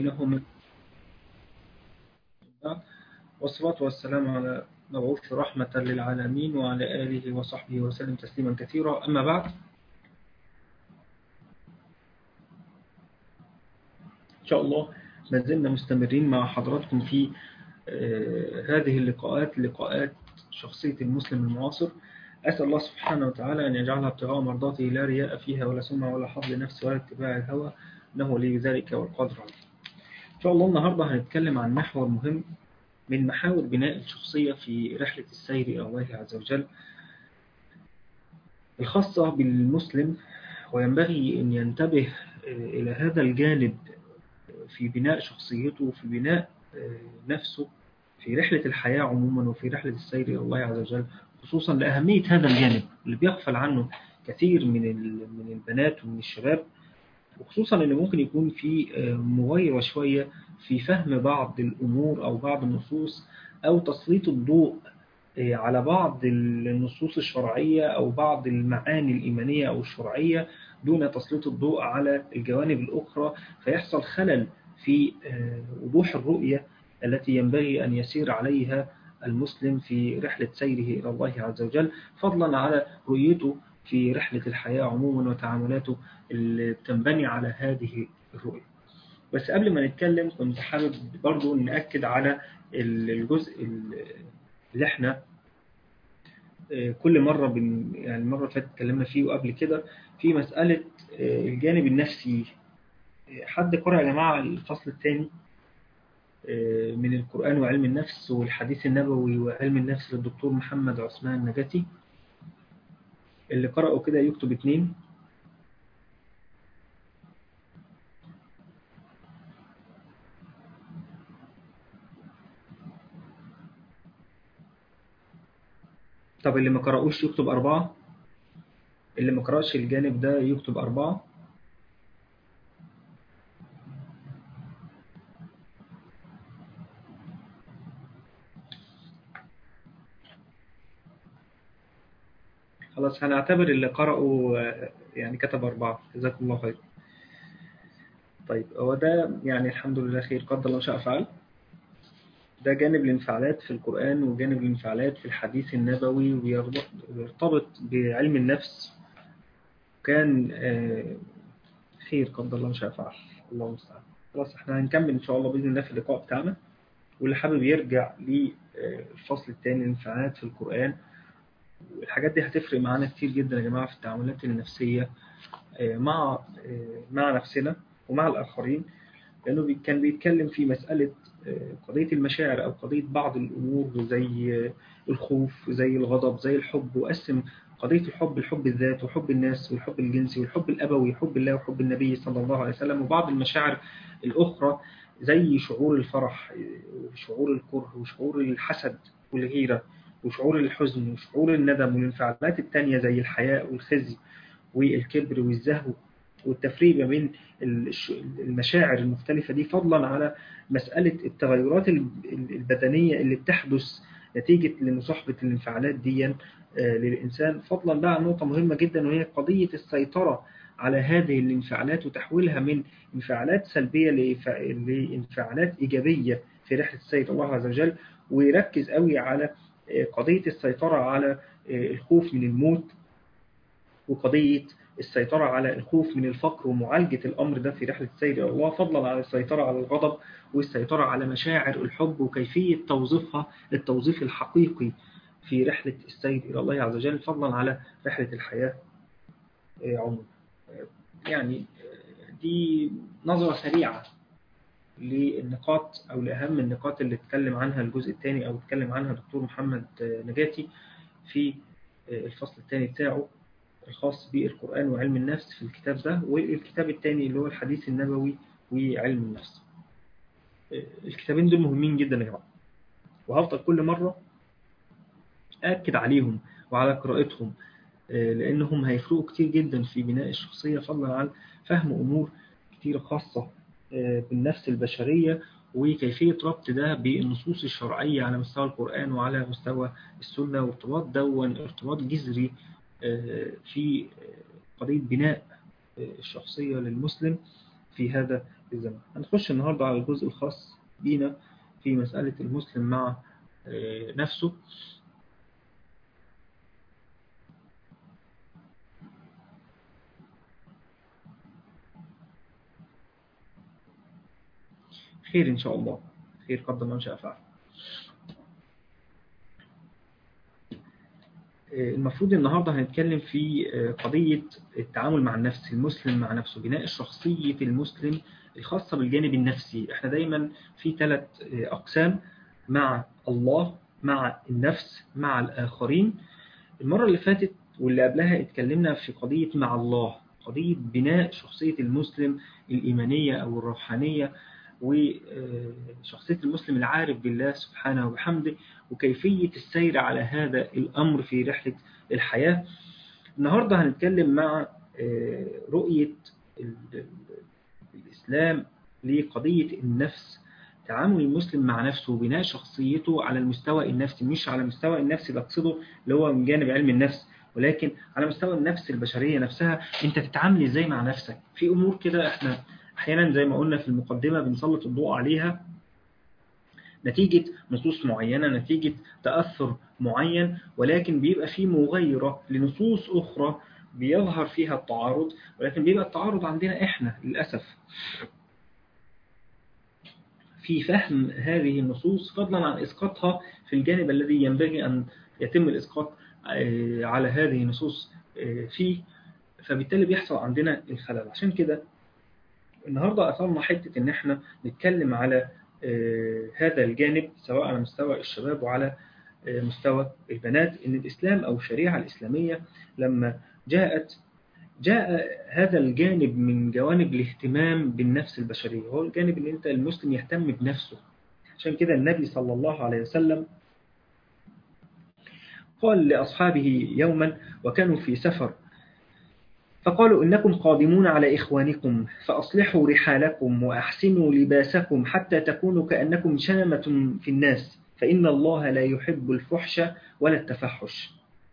بينهما والصلاة والسلام على مبعوث رحمة للعالمين وعلى آله وصحبه وسلم تسليما كثيرا أما بعد إن شاء الله ما زلنا مستمرين مع حضراتكم في هذه اللقاءات لقاءات شخصية المسلم المعاصر أسأل الله سبحانه وتعالى أن يجعلها ابتغاء مرضاته لا رياء فيها ولا سمعة ولا حظ لنفس ولا اتباع الهوى إنه ولي ذلك والقادر عليه إن شاء الله النهاردة هنتكلم عن محور مهم من محاور بناء الشخصية في رحلة السير إلى الله عز وجل الخاصة بالمسلم وينبغي أن ينتبه إلى هذا الجانب في بناء شخصيته وفي بناء نفسه في رحلة الحياة عموما وفي رحلة السير إلى الله عز وجل خصوصا لأهمية هذا الجانب اللي بيغفل عنه كثير من من البنات ومن الشباب وخصوصا ان ممكن يكون في مغايرة شوية في فهم بعض الأمور أو بعض النصوص أو تسليط الضوء على بعض النصوص الشرعية أو بعض المعاني الإيمانية أو الشرعية دون تسليط الضوء على الجوانب الأخرى فيحصل خلل في وضوح الرؤية التي ينبغي أن يسير عليها المسلم في رحلة سيره إلى الله عز وجل فضلا على رؤيته في رحلة الحياة عموما وتعاملاته اللي بتنبني على هذه الرؤية بس قبل ما نتكلم كنت حابب برضو نأكد على الجزء اللي احنا كل مرة بن يعني المرة اللي فاتت اتكلمنا فيه وقبل كده في مسألة الجانب النفسي حد قرأ يا جماعة الفصل الثاني من القرآن وعلم النفس والحديث النبوي وعلم النفس للدكتور محمد عثمان نجاتي اللي قرأوا كده يكتب اتنين طب اللي ما قرأوش يكتب أربعة اللي ما قرأش الجانب ده يكتب أربعة خلاص هنعتبر اللي قرأوا يعني كتب أربعة جزاكم الله خير طيب هو ده يعني الحمد لله خير قدر الله شاء فعل ده جانب الانفعالات في القرآن وجانب الانفعالات في الحديث النبوي ويرتبط بعلم النفس كان خير قدر الله شاء فعل الله المستعان خلاص احنا هنكمل ان شاء الله باذن الله في اللقاء بتاعنا واللي حابب يرجع للفصل الثاني الانفعالات في القرآن الحاجات دي هتفرق معانا كتير جدا يا جماعة في التعاملات النفسية مع مع نفسنا ومع الآخرين لأنه كان بيتكلم في مسألة قضية المشاعر أو قضية بعض الأمور زي الخوف زي الغضب زي الحب وقسم قضية الحب الحب الذات وحب الناس والحب الجنسي والحب الأبوي حب الله وحب النبي صلى الله عليه وسلم وبعض المشاعر الأخرى زي شعور الفرح وشعور الكره وشعور الحسد والغيرة وشعور الحزن وشعور الندم والانفعالات التانية زي الحياء والخزي والكبر والزهو والتفريق ما بين المشاعر المختلفة دي فضلا على مسألة التغيرات البدنية اللي بتحدث نتيجة لمصاحبة الانفعالات دي للإنسان فضلا بقى عن نقطة مهمة جدا وهي قضية السيطرة على هذه الانفعالات وتحويلها من انفعالات سلبية لانفعالات إيجابية في رحلة السيد الله عز وجل ويركز قوي على قضية السيطرة على الخوف من الموت وقضية السيطرة على الخوف من الفقر ومعالجة الأمر ده في رحلة السير إلى الله فضلا على السيطرة على الغضب والسيطرة على مشاعر الحب وكيفية توظيفها التوظيف الحقيقي في رحلة السير إلى الله عز وجل فضلا على رحلة الحياة عموما يعني دي نظرة سريعة للنقاط أو لأهم النقاط اللي اتكلم عنها الجزء الثاني أو اتكلم عنها دكتور محمد نجاتي في الفصل الثاني بتاعه الخاص بالقرآن وعلم النفس في الكتاب ده والكتاب الثاني اللي هو الحديث النبوي وعلم النفس الكتابين دول مهمين جدا يا جماعة وهفضل كل مرة أكد عليهم وعلى قراءتهم لأنهم هيفرقوا كتير جدا في بناء الشخصية فضلا عن فهم أمور كتير خاصة بالنفس البشرية وكيفية ربط ده بالنصوص الشرعية على مستوى القرآن وعلى مستوى السنة وارتباط دون ارتباط جذري في قضية بناء الشخصية للمسلم في هذا الزمان هنخش النهاردة على الجزء الخاص بينا في مسألة المسلم مع نفسه خير إن شاء الله خير قدر ما شاء فعل المفروض النهاردة هنتكلم في قضية التعامل مع النفس المسلم مع نفسه بناء شخصية المسلم الخاصة بالجانب النفسي احنا دايما في ثلاث أقسام مع الله مع النفس مع الآخرين المرة اللي فاتت واللي قبلها اتكلمنا في قضية مع الله قضية بناء شخصية المسلم الإيمانية أو الروحانية وشخصية المسلم العارف بالله سبحانه وبحمده وكيفية السير على هذا الأمر في رحلة الحياة النهاردة هنتكلم مع رؤية الإسلام لقضية النفس تعامل المسلم مع نفسه وبناء شخصيته على المستوى النفسي مش على المستوى النفسي اللي أقصده اللي هو من جانب علم النفس ولكن على مستوى النفس البشرية نفسها انت تتعامل ازاي مع نفسك في امور كده احنا احيانا زي ما قلنا في المقدمة بنسلط الضوء عليها نتيجة نصوص معينة نتيجة تأثر معين ولكن بيبقى في مغيرة لنصوص أخرى بيظهر فيها التعارض ولكن بيبقى التعارض عندنا إحنا للأسف في فهم هذه النصوص فضلا عن إسقاطها في الجانب الذي ينبغي أن يتم الإسقاط على هذه النصوص فيه فبالتالي بيحصل عندنا الخلل عشان كده النهاردة أثرنا حتة إن إحنا نتكلم على هذا الجانب سواء على مستوى الشباب وعلى مستوى البنات إن الإسلام أو الشريعة الإسلامية لما جاءت جاء هذا الجانب من جوانب الاهتمام بالنفس البشرية هو الجانب اللي أنت المسلم يهتم بنفسه عشان كده النبي صلى الله عليه وسلم قال لأصحابه يوما وكانوا في سفر فقالوا إنكم قادمون على إخوانكم فأصلحوا رحالكم وأحسنوا لباسكم حتى تكونوا كأنكم شنمة في الناس فإن الله لا يحب الفحش ولا التفحش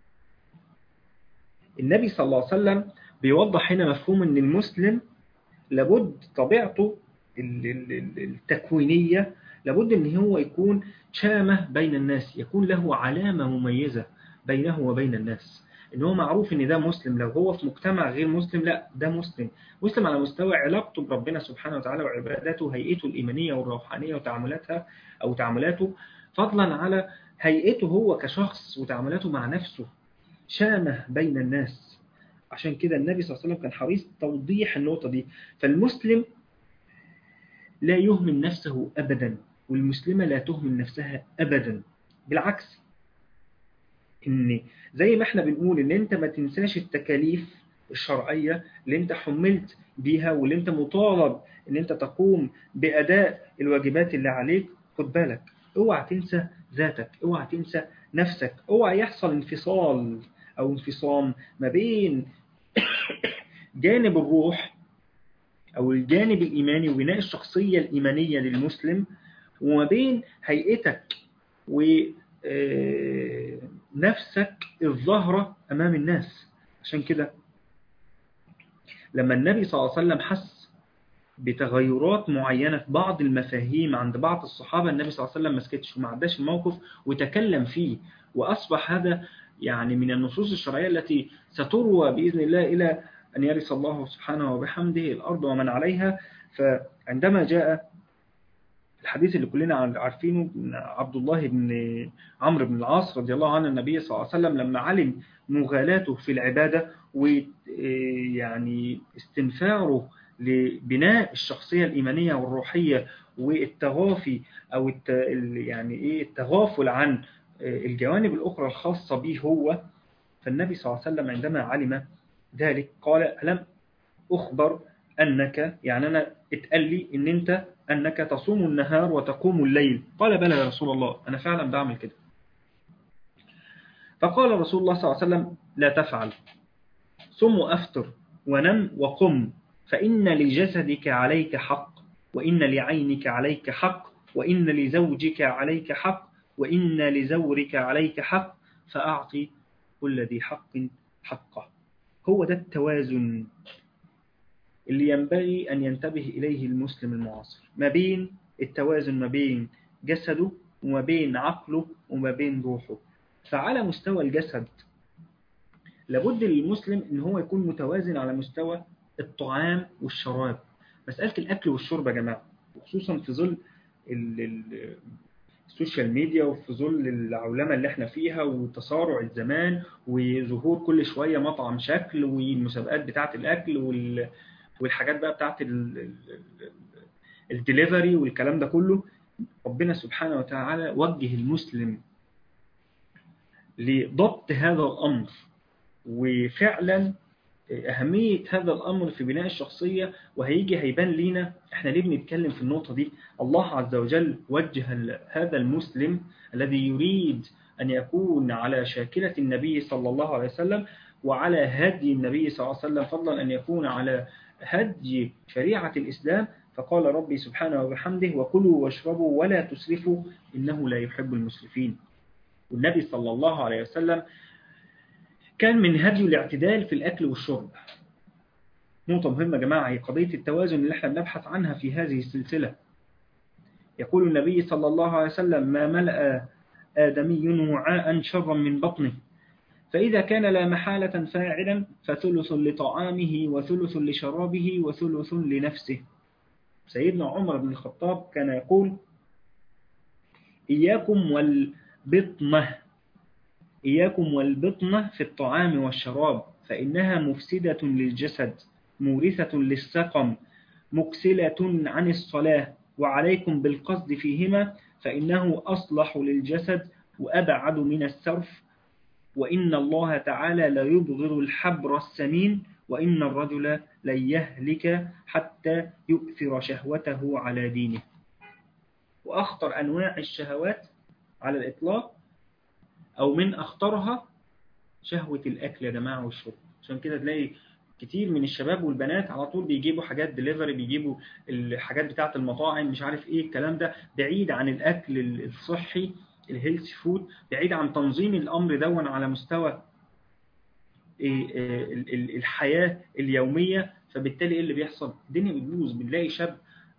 النبي صلى الله عليه وسلم بيوضح هنا مفهوم أن المسلم لابد طبيعته التكوينية لابد أن هو يكون شامة بين الناس يكون له علامة مميزة بينه وبين الناس ان هو معروف ان ده مسلم لو هو في مجتمع غير مسلم لا ده مسلم مسلم على مستوى علاقته بربنا سبحانه وتعالى وعباداته هيئته الإيمانية والروحانية وتعاملاتها أو تعاملاته فضلا على هيئته هو كشخص وتعاملاته مع نفسه شامة بين الناس عشان كده النبي صلى الله عليه وسلم كان حريص توضيح النقطة دي فالمسلم لا يهمل نفسه أبدا والمسلمة لا تهمل نفسها أبدا بالعكس ان زي ما احنا بنقول ان انت ما تنساش التكاليف الشرعية اللي انت حملت بيها واللي انت مطالب ان انت تقوم بأداء الواجبات اللي عليك خد بالك اوعى تنسى ذاتك اوعى تنسى نفسك اوعى يحصل انفصال او انفصام ما بين جانب الروح او الجانب الايماني وبناء الشخصية الايمانية للمسلم وما بين هيئتك و نفسك الظاهرة أمام الناس عشان كده لما النبي صلى الله عليه وسلم حس بتغيرات معينة في بعض المفاهيم عند بعض الصحابة النبي صلى الله عليه وسلم ما سكتش وما عداش الموقف وتكلم فيه وأصبح هذا يعني من النصوص الشرعية التي ستروى بإذن الله إلى أن يرث الله سبحانه وبحمده الأرض ومن عليها فعندما جاء الحديث اللي كلنا عارفينه عبد الله بن عمرو بن العاص رضي الله عنه النبي صلى الله عليه وسلم لما علم مغالاته في العبادة ويعني استنفاره لبناء الشخصية الإيمانية والروحية والتغافي أو الت... يعني إيه التغافل عن الجوانب الأخرى الخاصة به هو فالنبي صلى الله عليه وسلم عندما علم ذلك قال ألم أخبر أنك يعني أنا اتقال لي إن أنت أنك تصوم النهار وتقوم الليل قال بلى يا رسول الله أنا فعلا بعمل كده فقال رسول الله صلى الله عليه وسلم لا تفعل صم وأفطر ونم وقم فإن لجسدك عليك حق وإن لعينك عليك حق وإن لزوجك عليك حق وإن لزورك عليك حق فأعطي كل ذي حق حقه هو ده التوازن اللي ينبغي أن ينتبه إليه المسلم المعاصر ما بين التوازن ما بين جسده وما بين عقله وما بين روحه فعلى مستوى الجسد لابد للمسلم ان هو يكون متوازن على مستوى الطعام والشراب مسألة الأكل والشرب يا جماعة وخصوصا في ظل السوشيال ميديا وفي ظل العولمة اللي احنا فيها وتسارع الزمان وظهور كل شوية مطعم شكل والمسابقات بتاعة الأكل والحاجات بقى بتاعة الدليفري والكلام ده كله ربنا سبحانه وتعالى وجه المسلم لضبط هذا الأمر وفعلا أهمية هذا الأمر في بناء الشخصية وهيجي هيبان لينا احنا ليه بنتكلم في النقطة دي الله عز وجل وجه هذا المسلم الذي يريد أن يكون على شاكلة النبي صلى الله عليه وسلم وعلى هدي النبي صلى الله عليه وسلم فضلا أن يكون على هدي شريعة الإسلام فقال ربي سبحانه وبحمده وكلوا واشربوا ولا تسرفوا إنه لا يحب المسرفين والنبي صلى الله عليه وسلم كان من هدي الاعتدال في الأكل والشرب نقطة مهمة يا جماعة هي قضية التوازن اللي احنا بنبحث عنها في هذه السلسلة يقول النبي صلى الله عليه وسلم ما ملأ آدمي وعاء شرا من بطنه فإذا كان لا محالة فاعلا فثلث لطعامه وثلث لشرابه وثلث لنفسه سيدنا عمر بن الخطاب كان يقول إياكم والبطنة إياكم والبطنة في الطعام والشراب فإنها مفسدة للجسد مورثة للسقم مكسلة عن الصلاة وعليكم بالقصد فيهما فإنه أصلح للجسد وأبعد من السرف وإن الله تعالى لا يبغض الحبر السمين وإن الرجل لن يهلك حتى يؤثر شهوته على دينه وأخطر أنواع الشهوات على الإطلاق أو من أخطرها شهوة الأكل يا جماعة والشرب عشان كده تلاقي كتير من الشباب والبنات على طول بيجيبوا حاجات دليفري بيجيبوا الحاجات بتاعة المطاعم مش عارف ايه الكلام ده بعيد عن الأكل الصحي الهيلث فود بعيد عن تنظيم الأمر دون على مستوى الحياة اليومية فبالتالي ايه اللي بيحصل الدنيا بتبوظ بنلاقي شاب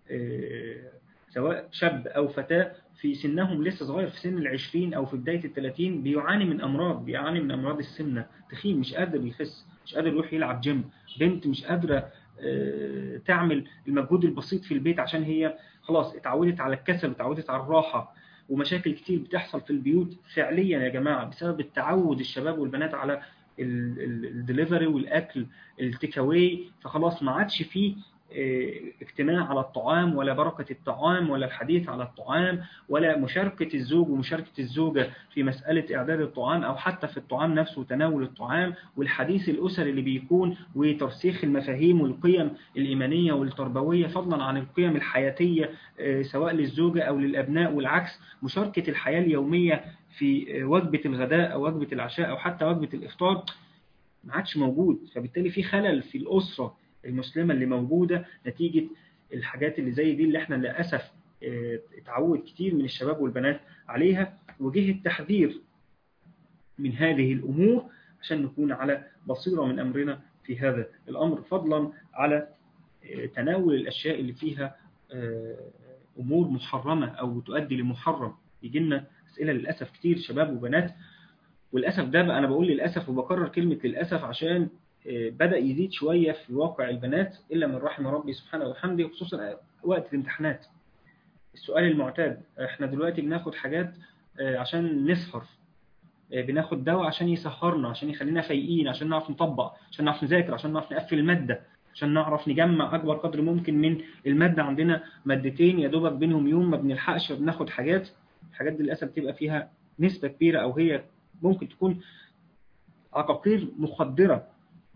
سواء شاب أو فتاة في سنهم لسه صغير في سن العشرين أو في بداية الثلاثين بيعاني من أمراض بيعاني من أمراض السمنة تخين مش قادر يخس مش قادر يروح يلعب جيم بنت مش قادرة تعمل المجهود البسيط في البيت عشان هي خلاص اتعودت على الكسل وتعودت على الراحة ومشاكل كتير بتحصل في البيوت فعليا يا جماعة بسبب التعود الشباب والبنات على الدليفري والأكل التيكاوي فخلاص ما عادش فيه اجتماع على الطعام ولا بركة الطعام ولا الحديث على الطعام ولا مشاركة الزوج ومشاركة الزوجة في مسألة إعداد الطعام أو حتى في الطعام نفسه وتناول الطعام والحديث الأسري اللي بيكون وترسيخ المفاهيم والقيم الإيمانية والتربوية فضلا عن القيم الحياتية سواء للزوجة أو للأبناء والعكس مشاركة الحياة اليومية في وجبة الغداء أو وجبة العشاء أو حتى وجبة الإفطار ما عادش موجود فبالتالي في خلل في الأسرة المسلمة اللي موجودة نتيجة الحاجات اللي زي دي اللي احنا للأسف اتعود كتير من الشباب والبنات عليها وجه التحذير من هذه الأمور عشان نكون على بصيرة من أمرنا في هذا الأمر فضلا على تناول الأشياء اللي فيها أمور محرمة أو تؤدي لمحرم يجي لنا أسئلة للأسف كتير شباب وبنات والأسف ده بقى أنا بقول للأسف وبكرر كلمة للأسف عشان بدأ يزيد شوية في واقع البنات إلا من رحم ربي سبحانه وبحمده خصوصا وقت الامتحانات السؤال المعتاد احنا دلوقتي بناخد حاجات عشان نسهر بناخد دواء عشان يسهرنا عشان يخلينا فايقين عشان نعرف نطبق عشان نعرف نذاكر عشان نعرف نقفل المادة عشان نعرف نجمع أكبر قدر ممكن من المادة عندنا مادتين يا دوبك بينهم يوم ما بنلحقش بناخد حاجات الحاجات دي للأسف بتبقى فيها نسبة كبيرة أو هي ممكن تكون عقاقير مخدرة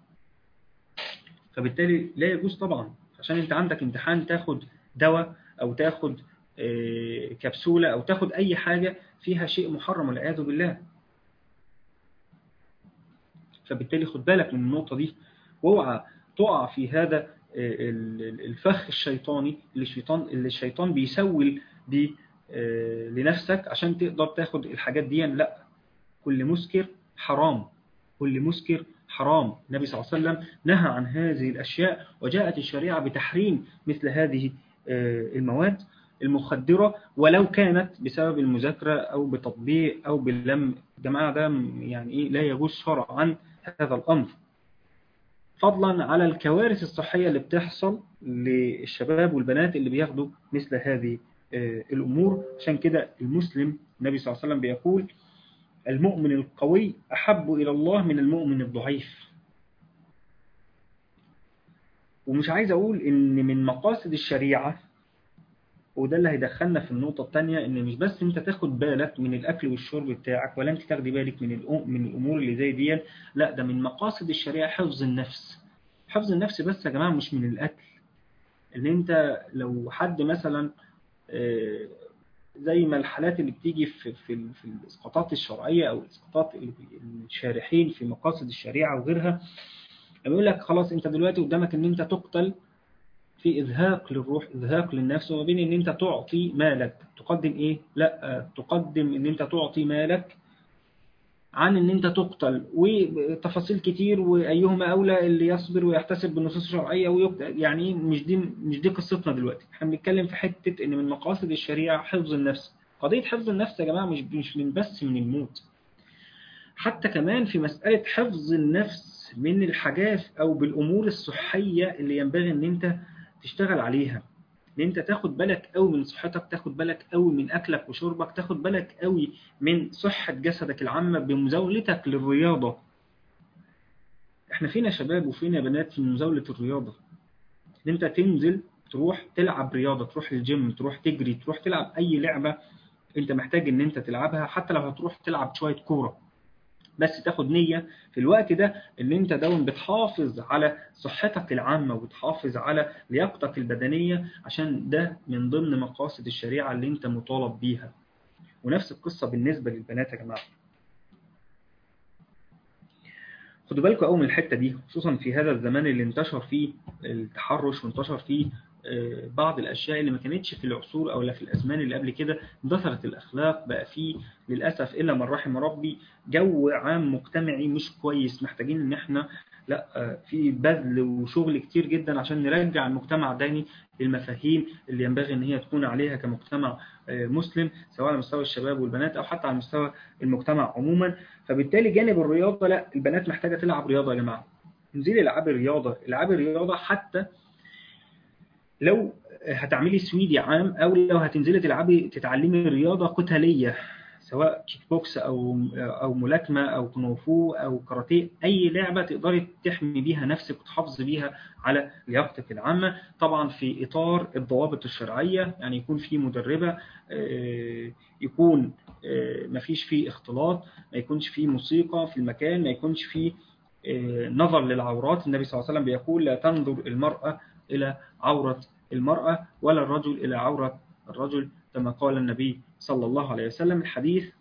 فبالتالي لا يجوز طبعا عشان انت عندك امتحان تاخد دواء او تاخد كبسولة او تاخد اي حاجة فيها شيء محرم والعياذ بالله فبالتالي خد بالك من النقطة دي واوعى تقع في هذا الفخ الشيطاني اللي الشيطان اللي الشيطان بيسول بيه لنفسك عشان تقدر تاخد الحاجات دي لا كل مسكر حرام كل مسكر حرام النبي صلى الله عليه وسلم نهى عن هذه الأشياء وجاءت الشريعة بتحريم مثل هذه المواد المخدرة ولو كانت بسبب المذاكرة أو بتطبيق أو باللم جماعة ده يعني إيه لا يجوز شرعا هذا الأمر فضلا على الكوارث الصحية اللي بتحصل للشباب والبنات اللي بياخدوا مثل هذه الأمور عشان كده المسلم النبي صلى الله عليه وسلم بيقول المؤمن القوي أحب إلى الله من المؤمن الضعيف ومش عايز أقول إن من مقاصد الشريعة وده اللي هيدخلنا في النقطة الثانية إن مش بس أنت تاخد بالك من الأكل والشرب بتاعك ولا أنت تاخدي بالك من من الأمور اللي زي دي لا ده من مقاصد الشريعة حفظ النفس حفظ النفس بس يا جماعة مش من الأكل إن أنت لو حد مثلا زي ما الحالات اللي بتيجي في في في الاسقاطات الشرعيه او الاسقاطات الشارحين في مقاصد الشريعه وغيرها بيقول لك خلاص انت دلوقتي قدامك ان انت تقتل في ازهاق للروح ازهاق للنفس وما بين ان انت تعطي مالك تقدم ايه لا تقدم ان انت تعطي مالك عن ان انت تقتل وتفاصيل كتير وايهما اولى اللي يصبر ويحتسب بالنصوص الشرعيه ويقتل يعني مش دي مش دي قصتنا دلوقتي احنا بنتكلم في حته ان من مقاصد الشريعه حفظ النفس قضيه حفظ النفس يا جماعه مش مش من بس من الموت حتى كمان في مساله حفظ النفس من الحاجات او بالامور الصحيه اللي ينبغي ان انت تشتغل عليها ان انت تاخد بالك قوي من صحتك تاخد بالك قوي من اكلك وشربك تاخد بالك قوي من صحة جسدك العامة بمزاولتك للرياضة احنا فينا شباب وفينا بنات في مزاولة الرياضة ان انت تنزل تروح تلعب رياضة تروح الجيم تروح تجري تروح تلعب اي لعبة انت محتاج ان انت تلعبها حتى لو هتروح تلعب شوية كورة بس تاخد نية في الوقت ده ان انت دايما بتحافظ على صحتك العامة وبتحافظ على لياقتك البدنية عشان ده من ضمن مقاصد الشريعة اللي انت مطالب بيها ونفس القصة بالنسبة للبنات يا جماعة خدوا بالكم قوي من الحتة دي خصوصا في هذا الزمان اللي انتشر فيه التحرش وانتشر فيه بعض الأشياء اللي ما كانتش في العصور أو لا في الأزمان اللي قبل كده اندثرت الأخلاق بقى فيه للأسف إلا من رحم ربي جو عام مجتمعي مش كويس محتاجين إن إحنا لا في بذل وشغل كتير جدا عشان نرجع المجتمع تاني للمفاهيم اللي ينبغي ان هي تكون عليها كمجتمع مسلم سواء على مستوى الشباب والبنات او حتى على مستوى المجتمع عموما فبالتالي جانب الرياضه لا البنات محتاجه تلعب رياضه يا جماعه انزلي العبي الرياضه العبي الرياضه حتى لو هتعملي سويدي عام او لو هتنزلي تلعبي تتعلمي رياضه قتاليه سواء كيك بوكس او او ملاكمه او كونغ او كاراتيه اي لعبه تقدري تحمي بيها نفسك وتحافظي بيها على لياقتك العامه طبعا في اطار الضوابط الشرعيه يعني يكون في مدربه يكون ما فيش فيه اختلاط ما يكونش فيه موسيقى في المكان ما يكونش فيه نظر للعورات النبي صلى الله عليه وسلم بيقول لا تنظر المرأة إلى عورة المرأة ولا الرجل إلى عورة الرجل كما قال النبي صلى الله عليه وسلم الحديث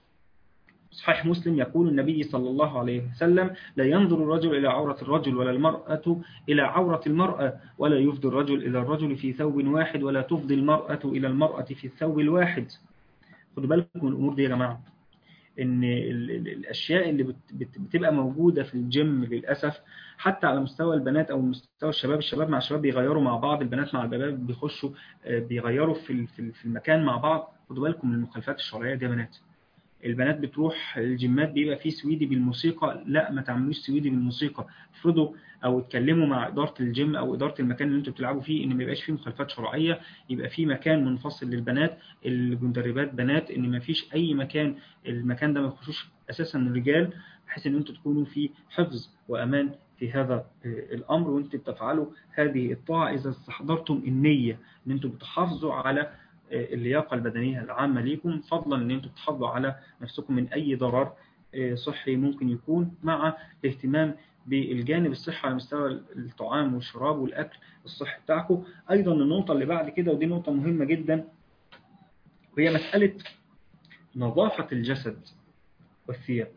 صحيح مسلم يقول النبي صلى الله عليه وسلم لا ينظر الرجل إلى عورة الرجل ولا المرأة إلى عورة المرأة ولا يفضي الرجل إلى الرجل في ثوب واحد ولا تفضي المرأة إلى المرأة في الثوب الواحد خدوا بالكم من الأمور دي يا جماعة ان الاشياء اللي بتبقى موجوده في الجيم للاسف حتى على مستوى البنات او مستوى الشباب الشباب مع الشباب بيغيروا مع بعض البنات مع البنات بيخشوا بيغيروا في في المكان مع بعض خدوا بالكم من المخالفات الشرعيه دي يا بنات البنات بتروح الجيمات بيبقى فيه سويدي بالموسيقى لا ما تعملوش سويدي بالموسيقى افرضوا او اتكلموا مع اداره الجيم او اداره المكان اللي انتوا بتلعبوا فيه ان ما يبقاش فيه مخالفات شرعيه يبقى فيه مكان منفصل للبنات المدربات بنات ان ما فيش اي مكان المكان ده ما يخشوش اساسا الرجال بحيث ان انتوا تكونوا في حفظ وامان في هذا الامر وانتوا بتفعلوا هذه الطاعه اذا استحضرتم النيه ان انتوا بتحافظوا على اللياقة البدنية العامة ليكم فضلا ان انتم تحافظوا على نفسكم من اي ضرر صحي ممكن يكون مع الاهتمام بالجانب الصحي على مستوى الطعام والشراب والاكل الصحي بتاعكم ايضا النقطة اللي بعد كده ودي نقطة مهمة جدا وهي مسألة نظافة الجسد والثياب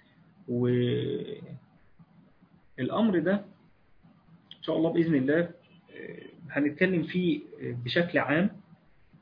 والامر ده ان شاء الله باذن الله هنتكلم فيه بشكل عام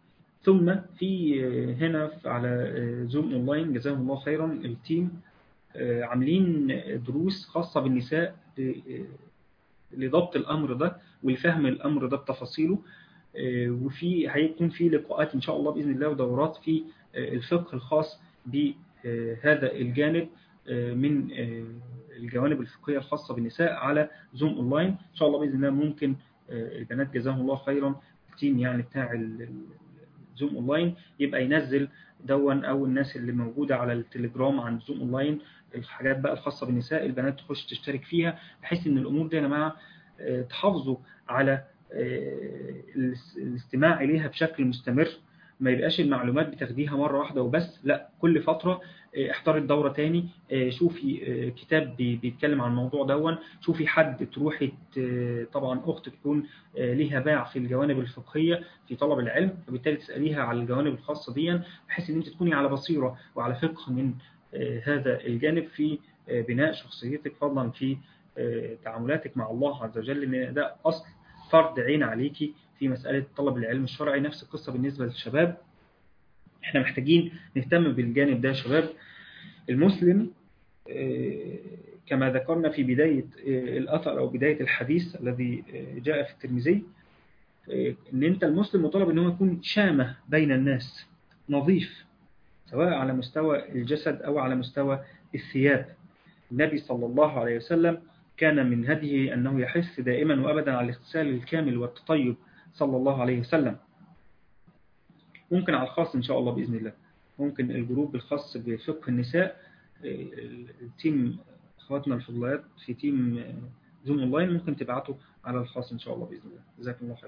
ثم في هنا على زوم اونلاين جزاهم الله خيرا التيم عاملين دروس خاصة بالنساء لضبط الأمر ده ولفهم الأمر ده بتفاصيله وفي هيكون في لقاءات إن شاء الله بإذن الله ودورات في الفقه الخاص بهذا الجانب من الجوانب الفقهية الخاصة بالنساء على زوم أونلاين إن شاء الله بإذن الله ممكن البنات جزاهم الله خيرا التيم يعني بتاع زوم أونلاين يبقى ينزل دون أو الناس اللي موجودة على التليجرام عن زوم أونلاين الحاجات بقى الخاصة بالنساء البنات تخش تشترك فيها بحيث ان الامور دي يا جماعة تحافظوا على الاستماع اليها بشكل مستمر ما يبقاش المعلومات بتاخديها مرة واحدة وبس لا كل فترة احضري الدورة تاني شوفي كتاب بيتكلم عن الموضوع دون شوفي حد تروحي طبعا أخت تكون ليها باع في الجوانب الفقهية في طلب العلم فبالتالي تسأليها على الجوانب الخاصة دي بحيث ان انت تكوني على بصيرة وعلى فقه من هذا الجانب في بناء شخصيتك فضلا في تعاملاتك مع الله عز وجل لأن ده أصل فرض عين عليكي في مسألة طلب العلم الشرعي نفس القصة بالنسبة للشباب احنا محتاجين نهتم بالجانب ده يا شباب المسلم كما ذكرنا في بداية الأثر أو بداية الحديث الذي جاء في الترمذي ان انت المسلم مطالب ان هو يكون شامة بين الناس نظيف سواء على مستوى الجسد أو على مستوى الثياب النبي صلى الله عليه وسلم كان من هديه أنه يحث دائما وأبدا على الاغتسال الكامل والتطيب صلى الله عليه وسلم ممكن على الخاص إن شاء الله بإذن الله ممكن الجروب الخاص بفقه النساء التيم أخواتنا الفضليات في تيم زوم أونلاين ممكن تبعته على الخاص إن شاء الله بإذن الله جزاكم الله خير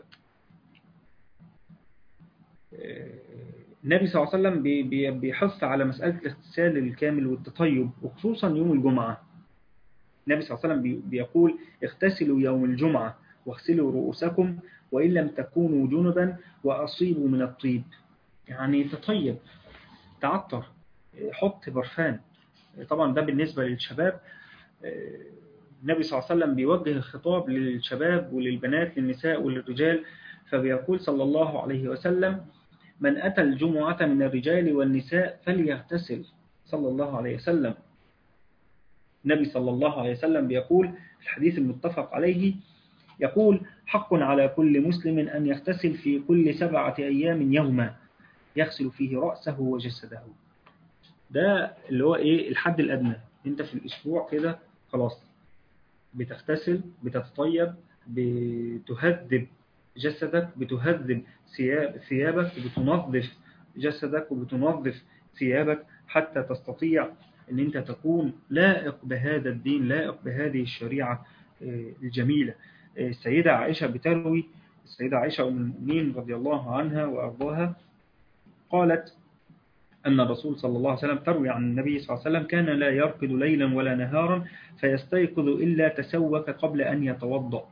النبي صلى الله عليه وسلم بيحث على مسألة الاغتسال الكامل والتطيب وخصوصا يوم الجمعة النبي صلى الله عليه وسلم بيقول اغتسلوا يوم الجمعة واغسلوا رؤوسكم وإن لم تكونوا جنبا وأصيبوا من الطيب يعني تطيب تعطر حط برفان طبعا ده بالنسبة للشباب النبي صلى الله عليه وسلم بيوجه الخطاب للشباب وللبنات للنساء وللرجال فبيقول صلى الله عليه وسلم من أتى الجمعة من الرجال والنساء فليغتسل صلى الله عليه وسلم النبي صلى الله عليه وسلم بيقول في الحديث المتفق عليه يقول حق على كل مسلم أن يغتسل في كل سبعة أيام يوما يغسل فيه رأسه وجسده ده اللي هو إيه الحد الأدنى أنت في الأسبوع كده خلاص بتغتسل بتتطيب بتهذب جسدك بتهذب ثيابك بتنظف جسدك وبتنظف ثيابك حتى تستطيع أن أنت تكون لائق بهذا الدين لائق بهذه الشريعة الجميلة السيدة عائشة بتروي السيدة عائشة أم المؤمنين رضي الله عنها وأرضاها قالت أن الرسول صلى الله عليه وسلم تروي عن النبي صلى الله عليه وسلم كان لا يرقد ليلا ولا نهارا فيستيقظ إلا تسوك قبل أن يتوضأ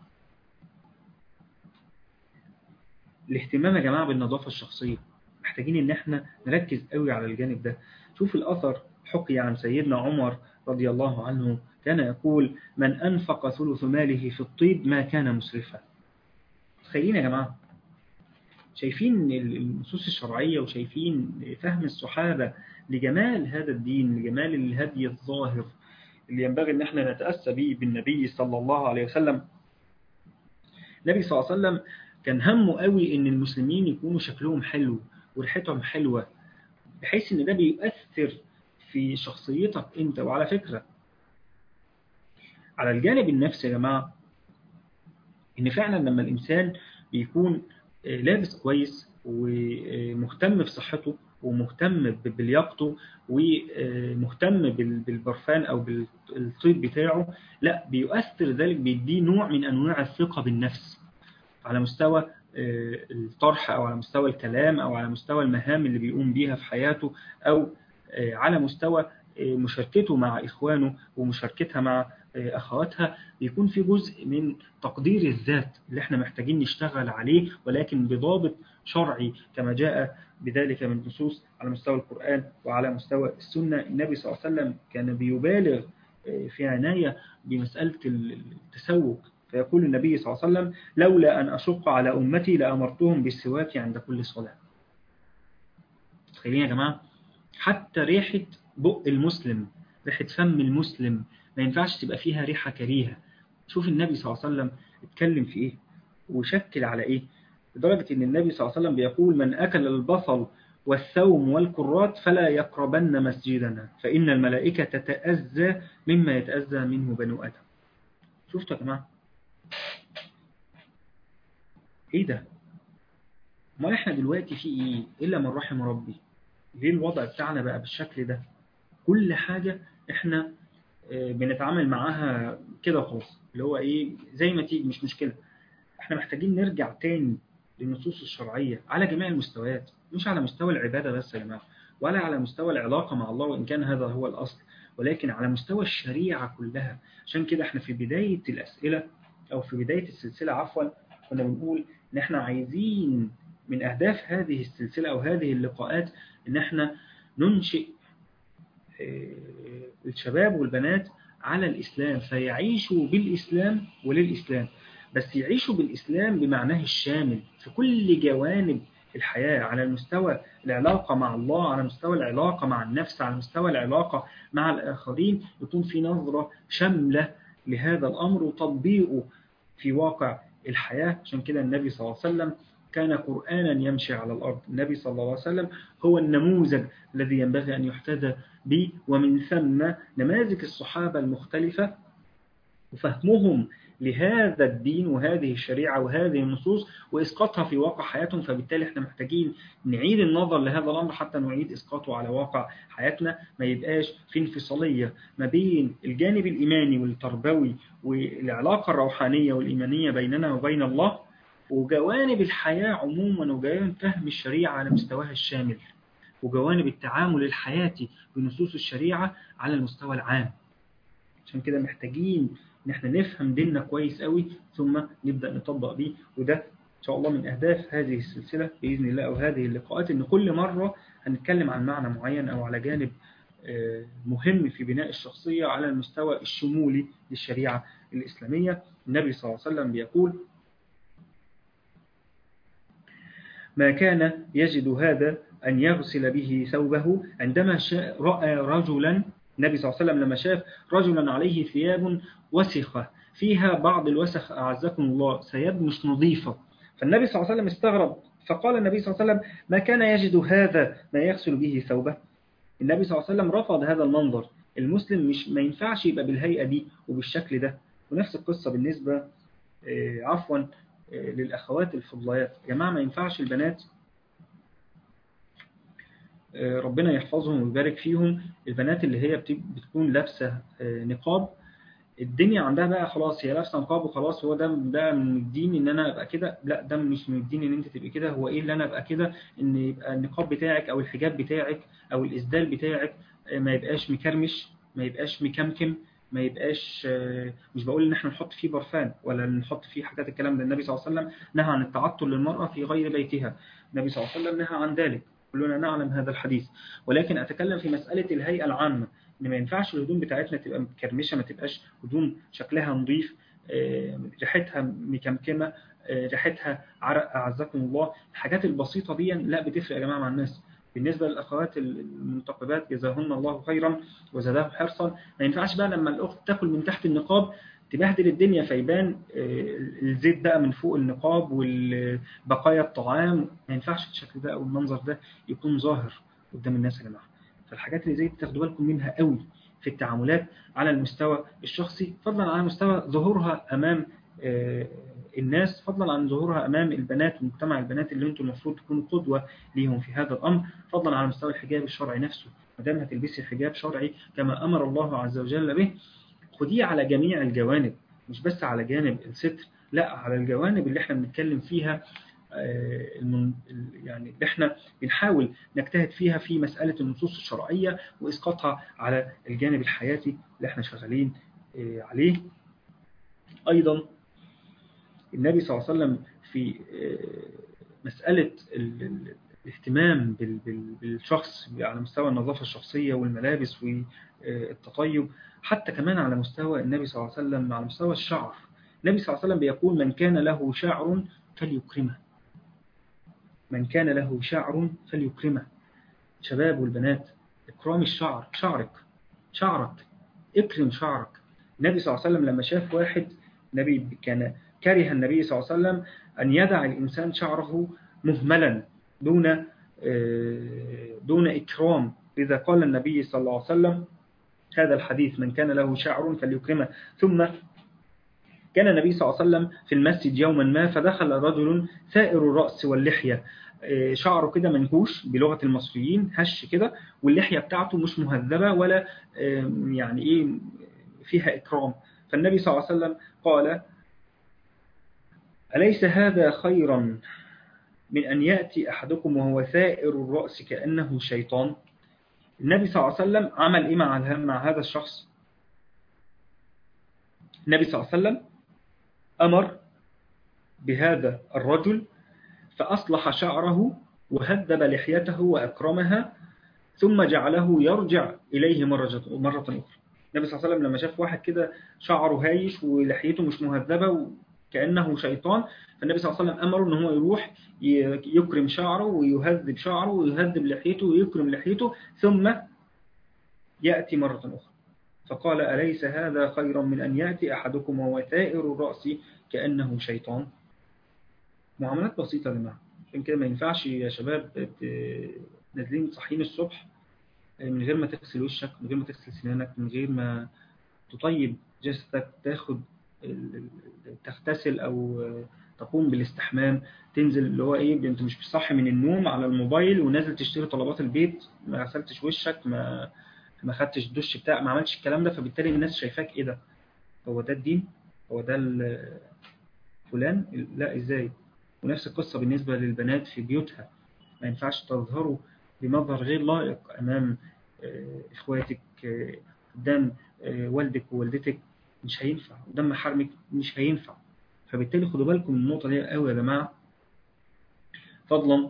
الاهتمام يا جماعة بالنظافة الشخصية محتاجين ان احنا نركز قوي على الجانب ده شوف الأثر حكي عن سيدنا عمر رضي الله عنه كان يقول من أنفق ثلث ماله في الطيب ما كان مسرفا تخيلين يا جماعة شايفين النصوص الشرعية وشايفين فهم الصحابة لجمال هذا الدين لجمال الهدي الظاهر اللي ينبغي ان احنا نتأسى به بالنبي صلى الله عليه وسلم النبي صلى الله عليه وسلم كان همه قوي ان المسلمين يكونوا شكلهم حلو وريحتهم حلوة بحيث ان ده بيؤثر في شخصيتك انت وعلى فكرة على الجانب النفسي يا جماعة ان فعلا لما الانسان بيكون لابس كويس ومهتم بصحته ومهتم بلياقته ومهتم بالبرفان او بالطيب بتاعه لا بيؤثر ذلك بيديه نوع من انواع الثقة بالنفس على مستوى الطرح أو على مستوى الكلام أو على مستوى المهام اللي بيقوم بيها في حياته أو على مستوى مشاركته مع إخوانه ومشاركتها مع أخواتها بيكون في جزء من تقدير الذات اللي احنا محتاجين نشتغل عليه ولكن بضابط شرعي كما جاء بذلك من نصوص على مستوى القرآن وعلى مستوى السنة النبي صلى الله عليه وسلم كان بيبالغ في عناية بمسألة التسوق فيقول النبي صلى الله عليه وسلم لولا أن أشق على أمتي لأمرتهم بالسواك عند كل صلاة تخيلين يا جماعة حتى ريحة بق المسلم ريحة فم المسلم ما ينفعش تبقى فيها ريحة كريهة شوف النبي صلى الله عليه وسلم اتكلم في ايه وشكل على ايه لدرجة ان النبي صلى الله عليه وسلم بيقول من اكل البصل والثوم والكرات فلا يقربن مسجدنا فإن الملائكة تتأذى مما يتأذى منه بنو آدم شفتوا يا جماعة ايه ده ما احنا دلوقتي في ايه الا من رحم ربي ليه الوضع بتاعنا بقى بالشكل ده كل حاجة احنا بنتعامل معاها كده خلاص اللي هو ايه زي ما تيجي مش مشكلة احنا محتاجين نرجع تاني للنصوص الشرعية على جميع المستويات مش على مستوى العبادة بس يا جماعة ولا على مستوى العلاقة مع الله وإن كان هذا هو الأصل ولكن على مستوى الشريعة كلها عشان كده احنا في بداية الأسئلة أو في بداية السلسلة عفوا كنا بنقول إن احنا عايزين من أهداف هذه السلسلة أو هذه اللقاءات إن احنا ننشئ الشباب والبنات على الإسلام فيعيشوا بالإسلام وللإسلام بس يعيشوا بالإسلام بمعناه الشامل في كل جوانب الحياة على المستوى العلاقة مع الله على مستوى العلاقة مع النفس على مستوى العلاقة مع الآخرين يكون في نظرة شاملة لهذا الأمر وتطبيقه في واقع الحياة عشان كده النبي صلى الله عليه وسلم كان قرآنا يمشي على الأرض النبي صلى الله عليه وسلم هو النموذج الذي ينبغي أن يحتذى به ومن ثم نماذج الصحابة المختلفة وفهمهم لهذا الدين وهذه الشريعة وهذه النصوص وإسقاطها في واقع حياتهم فبالتالي احنا محتاجين نعيد النظر لهذا الأمر حتى نعيد إسقاطه على واقع حياتنا ما يبقاش في انفصالية ما بين الجانب الإيماني والتربوي والعلاقة الروحانية والإيمانية بيننا وبين الله وجوانب الحياة عموما وجوانب فهم الشريعة على مستواها الشامل وجوانب التعامل الحياتي بنصوص الشريعة على المستوى العام عشان كده محتاجين ان احنا نفهم ديننا كويس قوي ثم نبدأ نطبق بيه وده ان شاء الله من اهداف هذه السلسلة بإذن الله او هذه اللقاءات ان كل مرة هنتكلم عن معنى معين او على جانب مهم في بناء الشخصية على المستوى الشمولي للشريعة الإسلامية النبي صلى الله عليه وسلم بيقول ما كان يجد هذا أن يغسل به ثوبه عندما رأى رجلا النبي صلى الله عليه وسلم لما شاف رجلا عليه ثياب وسخة فيها بعض الوسخ أعزكم الله ثياب مش نظيفة فالنبي صلى الله عليه وسلم استغرب فقال النبي صلى الله عليه وسلم ما كان يجد هذا ما يغسل به ثوبه النبي صلى الله عليه وسلم رفض هذا المنظر المسلم مش ما ينفعش يبقى بالهيئة دي وبالشكل ده ونفس القصة بالنسبة عفوا للأخوات الفضليات يا جماعة ما ينفعش البنات ربنا يحفظهم ويبارك فيهم البنات اللي هي بتكون لابسة نقاب الدنيا عندها بقى خلاص هي لابسه نقاب وخلاص هو ده ده من الدين ان انا ابقى كده لا ده مش من الدين ان انت تبقى كده هو ايه اللي انا ابقى كده ان يبقى النقاب بتاعك او الحجاب بتاعك او الاسدال بتاعك ما يبقاش مكرمش ما يبقاش مكمكم ما يبقاش مش بقول ان احنا نحط فيه برفان ولا نحط فيه حاجات الكلام ده النبي صلى الله عليه وسلم نهى عن التعطل للمرأة في غير بيتها النبي صلى الله عليه وسلم نهى عن ذلك كلنا نعلم هذا الحديث ولكن أتكلم في مسألة الهيئة العامة إن ما ينفعش الهدوم بتاعتنا تبقى مكرمشة ما تبقاش هدوم شكلها نظيف ريحتها مكمكمة ريحتها عرق أعزكم الله الحاجات البسيطة دي لا بتفرق يا جماعة مع الناس بالنسبة للأخوات المنتقبات جزاهن الله خيرا وزادهم حرصا ما ينفعش بقى لما الأخت تاكل من تحت النقاب تبهدل الدنيا فيبان الزيت بقى من فوق النقاب والبقايا الطعام ما ينفعش الشكل ده أو المنظر ده يكون ظاهر قدام الناس يا جماعة فالحاجات اللي زي دي تاخدوا بالكم منها قوي في التعاملات على المستوى الشخصي فضلا على مستوى ظهورها أمام الناس فضلا عن ظهورها أمام البنات ومجتمع البنات اللي انتم المفروض تكونوا قدوة ليهم في هذا الأمر فضلا على مستوى الحجاب الشرعي نفسه ما دام هتلبسي حجاب شرعي كما أمر الله عز وجل به خديه على جميع الجوانب مش بس على جانب الستر لا على الجوانب اللي احنا بنتكلم فيها يعني اللي احنا بنحاول نجتهد فيها في مسألة النصوص الشرعية وإسقاطها على الجانب الحياتي اللي احنا شغالين عليه أيضا النبي صلى الله عليه وسلم في مسألة الاهتمام بالشخص على مستوى النظافة الشخصية والملابس والتطيب حتى كمان على مستوى النبي صلى الله عليه وسلم على مستوى الشعر النبي صلى الله عليه وسلم بيقول من كان له شعر فليكرمه من كان له شعر فليكرمه شباب والبنات إكرام الشعر شعرك شعرك اكرم شعرك النبي صلى الله عليه وسلم لما شاف واحد نبي كان كره النبي صلى الله عليه وسلم أن يدع الإنسان شعره مهملا دون دون إكرام إذا قال النبي صلى الله عليه وسلم هذا الحديث من كان له شعر فليكرمه ثم كان النبي صلى الله عليه وسلم في المسجد يوما ما فدخل رجل ثائر الرأس واللحية شعره كده منكوش بلغة المصريين هش كده واللحية بتاعته مش مهذبة ولا يعني إيه فيها إكرام فالنبي صلى الله عليه وسلم قال أليس هذا خيرا من أن يأتي أحدكم وهو ثائر الرأس كأنه شيطان النبي صلى الله عليه وسلم عمل إيه مع مع هذا الشخص النبي صلى الله عليه وسلم أمر بهذا الرجل فأصلح شعره وهذب لحيته وأكرمها ثم جعله يرجع إليه مرة مرة أخرى النبي صلى الله عليه وسلم لما شاف واحد كده شعره هايش ولحيته مش مهذبة كأنه شيطان فالنبي صلى الله عليه وسلم أمره أنه هو يروح يكرم شعره ويهذب شعره ويهذب لحيته ويكرم لحيته ثم يأتي مرة أخرى فقال أليس هذا خيرا من أن يأتي أحدكم وهو ثائر الرأس كأنه شيطان معاملات بسيطة يا جماعة عشان كده ما ينفعش يا شباب نازلين صحيين الصبح من غير ما تغسل وشك من غير ما تغسل سنانك من غير ما تطيب جسدك تاخد تغتسل أو تقوم بالاستحمام تنزل اللي هو ايه انت مش صاحي من النوم على الموبايل ونازل تشتري طلبات البيت ما غسلتش وشك ما ما خدتش الدش بتاع ما عملتش الكلام ده فبالتالي الناس شايفاك ايه ده هو ده الدين هو ده فلان لا ازاي ونفس القصة بالنسبة للبنات في بيوتها ما ينفعش تظهروا بمظهر غير لائق أمام إخواتك قدام والدك ووالدتك مش هينفع قدام محارمك مش هينفع فبالتالي خدوا بالكم من النقطة دي قوي يا جماعة فضلا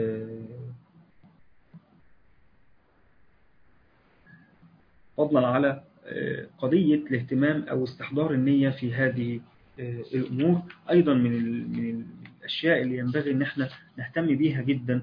فضلا على قضية الاهتمام أو استحضار النية في هذه الأمور أيضا من من الأشياء اللي ينبغي أن احنا نهتم بيها جدا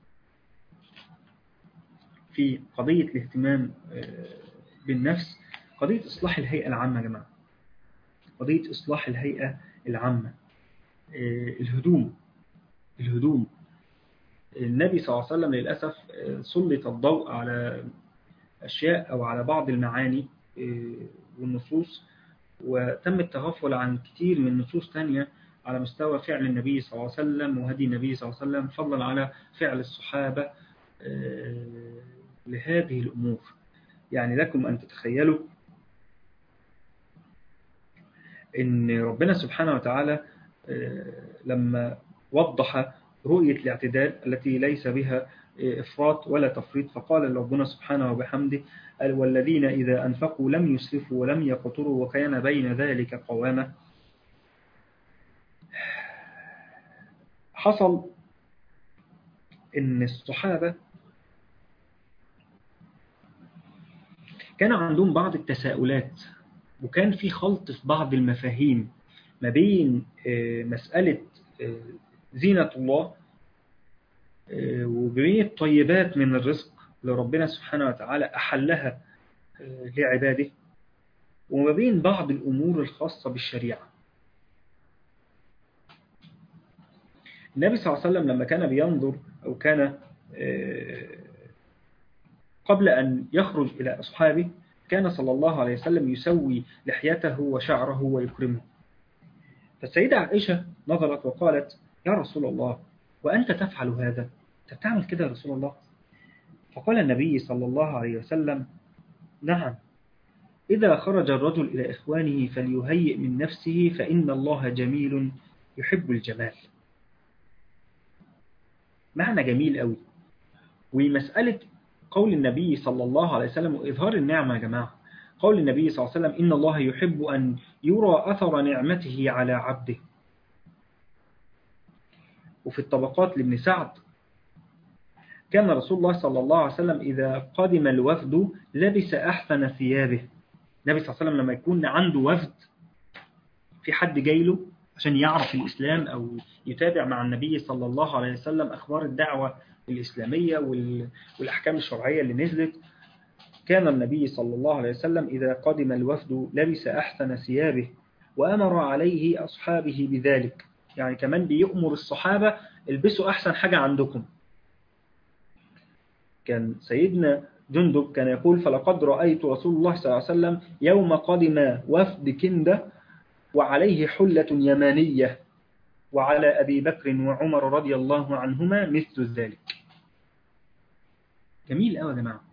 في قضية الاهتمام بالنفس قضية إصلاح الهيئة العامة يا جماعة قضية إصلاح الهيئة العامة الهدوم الهدوم النبي صلى الله عليه وسلم للأسف سلط الضوء على أشياء أو على بعض المعاني والنصوص وتم التغفل عن كثير من نصوص تانية على مستوى فعل النبي صلى الله عليه وسلم وهدي النبي صلى الله عليه وسلم فضلا على فعل الصحابة لهذه الأمور يعني لكم أن تتخيلوا إن ربنا سبحانه وتعالى لما وضح رؤية الاعتدال التي ليس بها إفراط ولا تفريط فقال ربنا سبحانه وبحمده والذين إذا أنفقوا لم يسرفوا ولم يقتروا وكان بين ذلك قوامة حصل إن الصحابة كان عندهم بعض التساؤلات وكان في خلط في بعض المفاهيم ما بين مسألة زينة الله وبين الطيبات من الرزق اللي ربنا سبحانه وتعالى أحلها لعباده وما بين بعض الأمور الخاصة بالشريعة النبي صلى الله عليه وسلم لما كان بينظر أو كان قبل أن يخرج إلى أصحابه كان صلى الله عليه وسلم يسوي لحيته وشعره ويكرمه فالسيدة عائشة نظرت وقالت يا رسول الله وأنت تفعل هذا أنت بتعمل كده يا رسول الله فقال النبي صلى الله عليه وسلم نعم إذا خرج الرجل إلى إخوانه فليهيئ من نفسه فإن الله جميل يحب الجمال معنى جميل قوي ومسألة قول النبي صلى الله عليه وسلم وإظهار النعمة يا جماعة قول النبي صلى الله عليه وسلم إن الله يحب أن يرى أثر نعمته على عبده وفي الطبقات لابن سعد كان رسول الله صلى الله عليه وسلم إذا قدم الوفد لبس أحسن ثيابه النبي صلى الله عليه وسلم لما يكون عنده وفد في حد جاي له عشان يعرف الإسلام أو يتابع مع النبي صلى الله عليه وسلم أخبار الدعوة الإسلامية والأحكام الشرعية اللي نزلت كان النبي صلى الله عليه وسلم إذا قدم الوفد لبس أحسن ثيابه وأمر عليه أصحابه بذلك يعني كمان بيأمر الصحابة البسوا أحسن حاجة عندكم كان سيدنا جندب كان يقول فلقد رأيت رسول الله صلى الله عليه وسلم يوم قدم وفد كندة وعليه حلة يمانية وعلى أبي بكر وعمر رضي الله عنهما مثل ذلك جميل قوي يا جماعة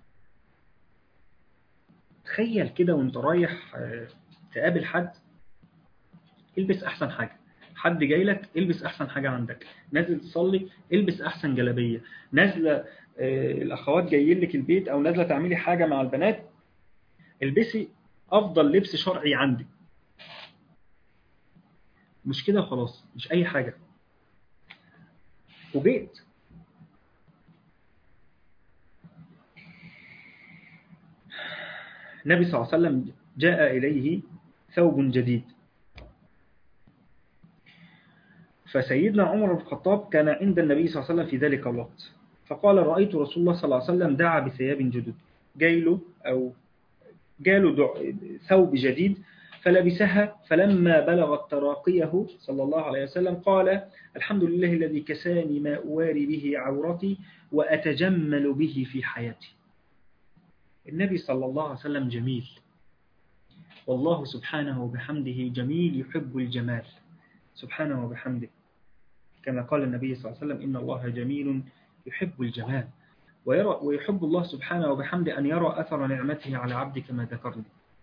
تخيل كده وانت رايح تقابل حد البس أحسن حاجة حد جاي لك البس أحسن حاجة عندك نازل تصلي البس أحسن جلابية نازلة الأخوات جايين لك البيت أو نازلة تعملي حاجة مع البنات البسي أفضل لبس شرعي عندك مش كده خلاص مش أي حاجة وجيت النبي صلى الله عليه وسلم جاء إليه ثوب جديد فسيدنا عمر بن الخطاب كان عند النبي صلى الله عليه وسلم في ذلك الوقت فقال رأيت رسول الله صلى الله عليه وسلم دعا بثياب جدد جايله أو جاله ثوب جديد فلبسها فلما بلغت تراقيه صلى الله عليه وسلم قال الحمد لله الذي كساني ما أواري به عورتي وأتجمل به في حياتي النبي صلى الله عليه وسلم جميل والله سبحانه وبحمده جميل يحب الجمال سبحانه وبحمده كما قال النبي صلى الله عليه وسلم إن الله جميل يحب الجمال ويرى ويحب الله سبحانه وبحمده أن يرى أثر نعمته على عبده كما ذكرنا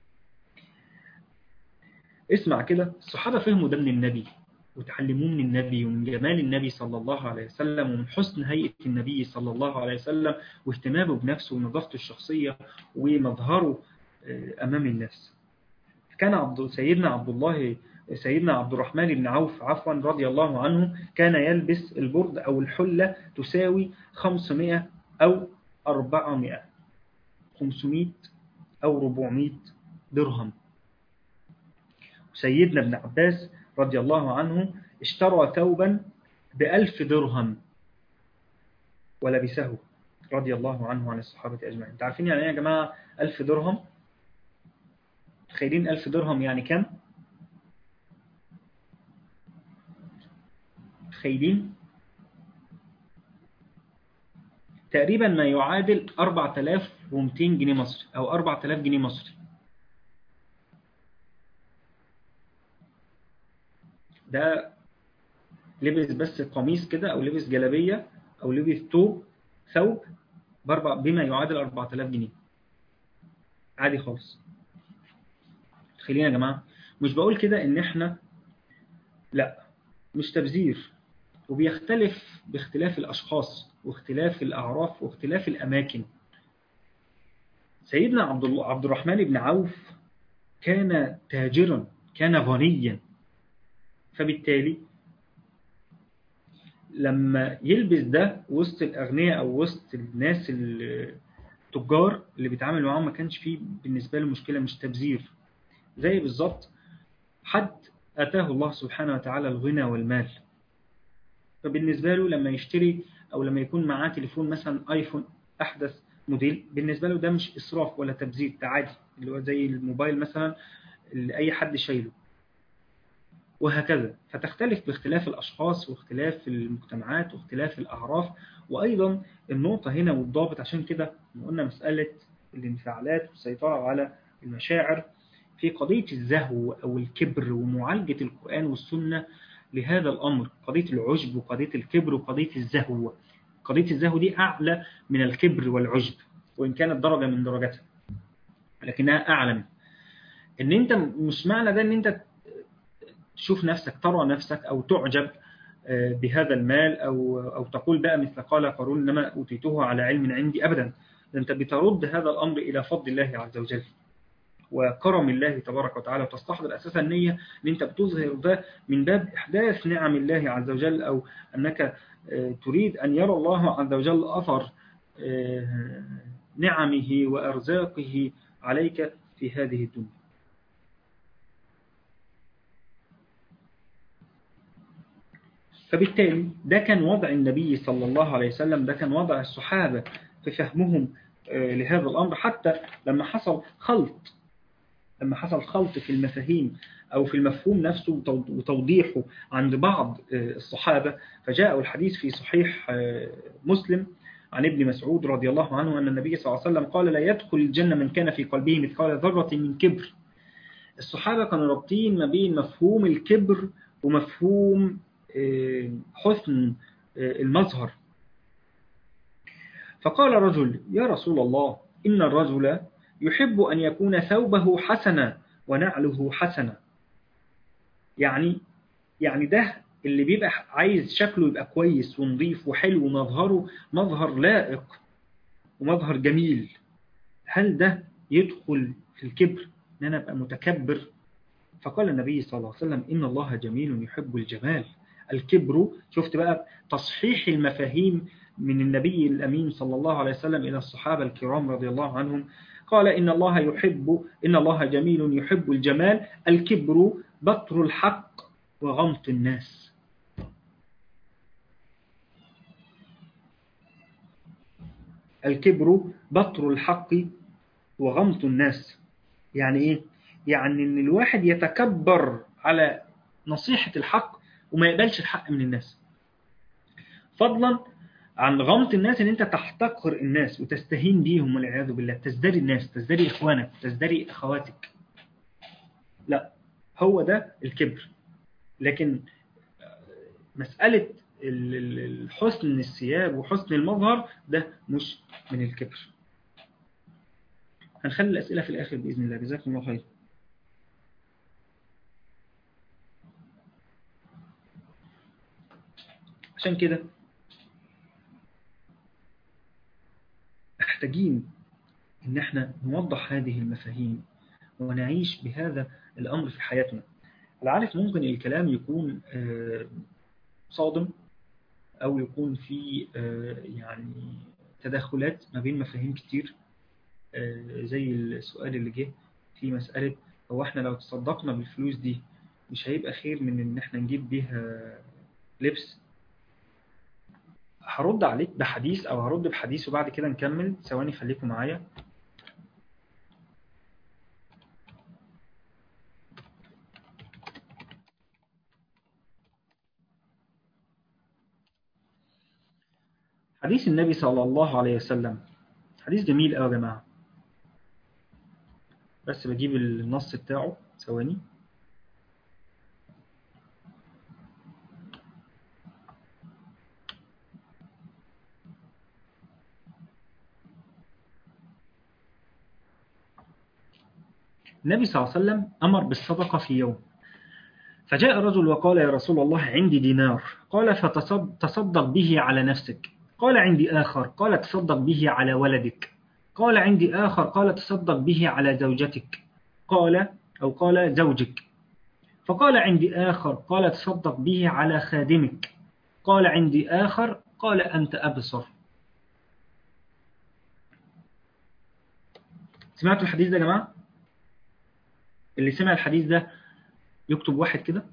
اسمع كده الصحابة فهموا ده من النبي وتعلموه من النبي ومن جمال النبي صلى الله عليه وسلم ومن حسن هيئة النبي صلى الله عليه وسلم واهتمامه بنفسه ونظافته الشخصية ومظهره أمام الناس كان عبد سيدنا عبد الله سيدنا عبد الرحمن بن عوف عفوا رضي الله عنه كان يلبس البرد أو الحلة تساوي 500 أو 400 500 أو 400 درهم سيدنا ابن عباس رضي الله عنه اشترى ثوبا بألف درهم ولبسه رضي الله عنه عن الصحابة أجمعين انت عارفين يعني ايه يا جماعة ألف درهم تخيلين ألف درهم يعني كم تخيلين تقريبا ما يعادل 4200 جنيه مصري أو 4000 جنيه مصري ده لبس بس قميص كده أو لبس جلابية أو لبس توب ثوب بما يعادل 4000 جنيه عادي خالص خلينا يا جماعة مش بقول كده إن إحنا لا مش تبذير وبيختلف باختلاف الأشخاص واختلاف الأعراف واختلاف الأماكن سيدنا عبد الله عبد الرحمن بن عوف كان تاجرا كان غنيا فبالتالي لما يلبس ده وسط الأغنياء أو وسط الناس التجار اللي بيتعامل معاهم ما كانش فيه بالنسبة له مشكلة مش تبذير زي بالظبط حد أتاه الله سبحانه وتعالى الغنى والمال فبالنسبة له لما يشتري أو لما يكون معاه تليفون مثلا آيفون أحدث موديل بالنسبة له ده مش إسراف ولا تبذير ده عادي اللي هو زي الموبايل مثلا اللي أي حد شايله وهكذا فتختلف باختلاف الأشخاص واختلاف المجتمعات واختلاف الأعراف وأيضا النقطة هنا والضابط عشان كده قلنا مسألة الانفعالات والسيطرة على المشاعر في قضية الزهو أو الكبر ومعالجة القرآن والسنة لهذا الأمر قضية العجب وقضية الكبر وقضية الزهو قضية الزهو دي أعلى من الكبر والعجب وإن كانت درجة من درجاتها لكنها أعلى إن أنت مش معنى ده إن أنت تشوف نفسك ترى نفسك أو تعجب بهذا المال أو, أو تقول بقى مثل قال قارون إنما أوتيته على علم عندي أبدا أنت بترد هذا الأمر إلى فضل الله عز وجل وكرم الله تبارك وتعالى وتستحضر أساسا النية أن أنت بتظهر ده من باب إحداث نعم الله عز وجل أو أنك تريد أن يرى الله عز وجل أثر نعمه وأرزاقه عليك في هذه الدنيا فبالتالي ده كان وضع النبي صلى الله عليه وسلم ده كان وضع الصحابة في فهمهم لهذا الأمر حتى لما حصل خلط لما حصل خلط في المفاهيم أو في المفهوم نفسه وتوضيحه عند بعض الصحابة فجاء الحديث في صحيح مسلم عن ابن مسعود رضي الله عنه أن النبي صلى الله عليه وسلم قال لا يدخل الجنة من كان في قلبه مثقال ذرة من كبر الصحابة كانوا رابطين ما بين مفهوم الكبر ومفهوم حسن المظهر فقال رجل يا رسول الله إن الرجل يحب أن يكون ثوبه حسنا ونعله حسنا يعني يعني ده اللي بيبقى عايز شكله يبقى كويس ونظيف وحلو ومظهره مظهر لائق ومظهر جميل هل ده يدخل في الكبر ان انا ابقى متكبر فقال النبي صلى الله عليه وسلم ان الله جميل يحب الجمال الكبر شفت بقى تصحيح المفاهيم من النبي الامين صلى الله عليه وسلم الى الصحابه الكرام رضي الله عنهم قال ان الله يحب ان الله جميل يحب الجمال الكبر بطر الحق وغمط الناس الكبر بطر الحق وغمط الناس يعني ايه يعني ان الواحد يتكبر على نصيحة الحق وما يقبلش الحق من الناس فضلا عن غمط الناس ان انت تحتقر الناس وتستهين بيهم والعياذ بالله تزدري الناس تزدري اخوانك تزدري اخواتك لا هو ده الكبر لكن مسألة الحسن الثياب وحسن المظهر ده مش من الكبر هنخلي الأسئلة في الآخر بإذن الله جزاكم الله خير عشان كده محتاجين ان احنا نوضح هذه المفاهيم ونعيش بهذا الأمر في حياتنا العارف ممكن الكلام يكون صادم أو يكون في يعني تدخلات ما بين مفاهيم كتير زي السؤال اللي جه في مسألة هو احنا لو تصدقنا بالفلوس دي مش هيبقى خير من ان احنا نجيب بيها لبس هرد عليك بحديث او هرد بحديث وبعد كده نكمل ثواني خليكم معايا حديث النبي صلى الله عليه وسلم حديث جميل قوي يا جماعة بس بجيب النص بتاعه ثواني النبي صلى الله عليه وسلم أمر بالصدقة في يوم فجاء رجل وقال يا رسول الله عندي دينار قال فتصدق به على نفسك قال عندي آخر قال تصدق به على ولدك قال عندي آخر قال تصدق به على زوجتك قال أو قال زوجك فقال عندي آخر قال تصدق به على خادمك قال عندي آخر قال أنت أبصر سمعتوا الحديث ده يا جماعة اللي سمع الحديث ده يكتب واحد كده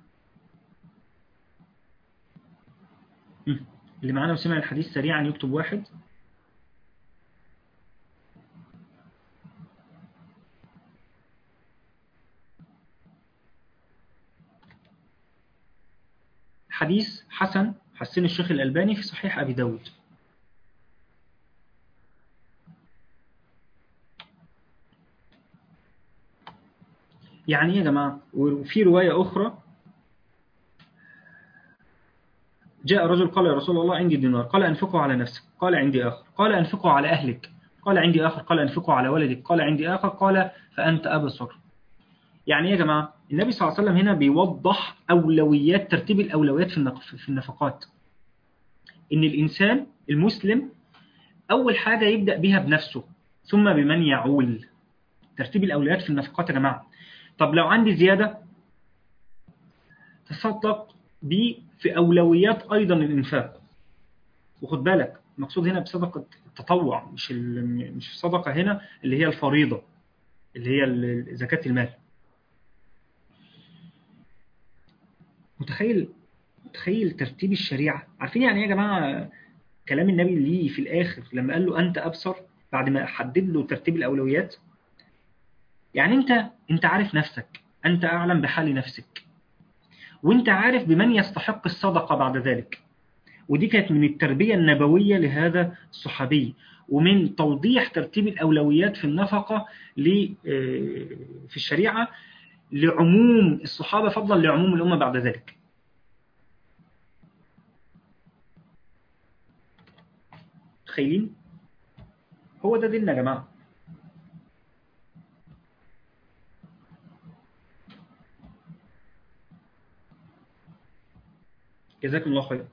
اللي معانا وسمع الحديث سريعا يكتب واحد حديث حسن حسن الشيخ الألباني في صحيح أبي داود يعني يا جماعة وفي رواية أخرى جاء رجل قال يا رسول الله عندي دينار قال أنفقه على نفسك قال عندي آخر قال أنفقه على أهلك قال عندي آخر قال أنفقه على ولدك قال عندي آخر قال فأنت أبصر يعني يا جماعة النبي صلى الله عليه وسلم هنا بيوضح أولويات ترتيب الأولويات في النفقات إن الإنسان المسلم أول حاجة يبدأ بها بنفسه ثم بمن يعول ترتيب الأولويات في النفقات يا جماعة طب لو عندي زيادة تصدق بيه في أولويات أيضا الإنفاق وخد بالك المقصود هنا بصدقة التطوع مش مش الصدقة هنا اللي هي الفريضة اللي هي زكاة المال متخيل متخيل ترتيب الشريعة عارفين يعني ايه يا جماعة كلام النبي ليه في الآخر لما قال له أنت أبصر بعد ما أحدد له ترتيب الأولويات يعني أنت أنت عارف نفسك أنت أعلم بحال نفسك وأنت عارف بمن يستحق الصدقة بعد ذلك ودي كانت من التربية النبوية لهذا الصحابي ومن توضيح ترتيب الأولويات في النفقة في الشريعة لعموم الصحابة فضلا لعموم الأمة بعد ذلك تخيلين هو ده ديننا يا جماعة جزاكم الله خير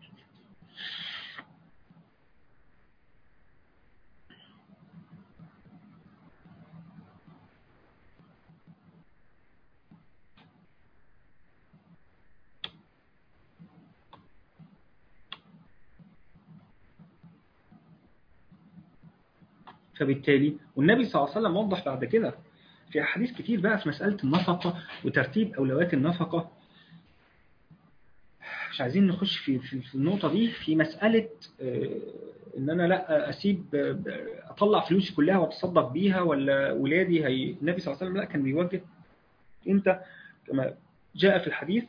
فبالتالي والنبي صلى الله عليه وسلم وضح بعد كده في أحاديث كتير بقى في مسألة النفقة وترتيب أولويات النفقة مش عايزين نخش في, في, في النقطة دي في مسألة إن أنا لا أسيب أطلع فلوسي كلها وأتصدق بيها ولا ولادي هي النبي صلى الله عليه وسلم لا كان بيوجه أنت كما جاء في الحديث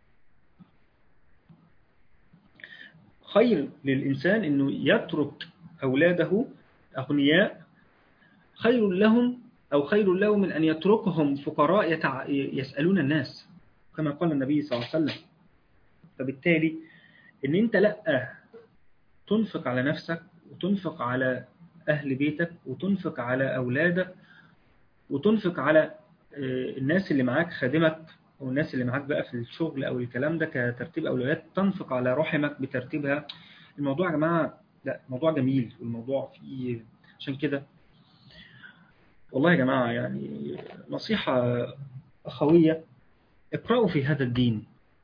خير للإنسان إنه يترك أولاده أغنياء خير لهم أو خير له من أن يتركهم فقراء يتع... يسألون الناس كما قال النبي صلى الله عليه وسلم فبالتالي إن أنت لا تنفق على نفسك وتنفق على أهل بيتك وتنفق على أولادك وتنفق على الناس اللي معاك خادمك والناس اللي معاك بقى في الشغل أو الكلام ده كترتيب أولويات تنفق على رحمك بترتيبها الموضوع يا جماعة لا موضوع جميل والموضوع فيه عشان كده والله يا جماعة يعني نصيحة أخوية اقرأوا في هذا الدين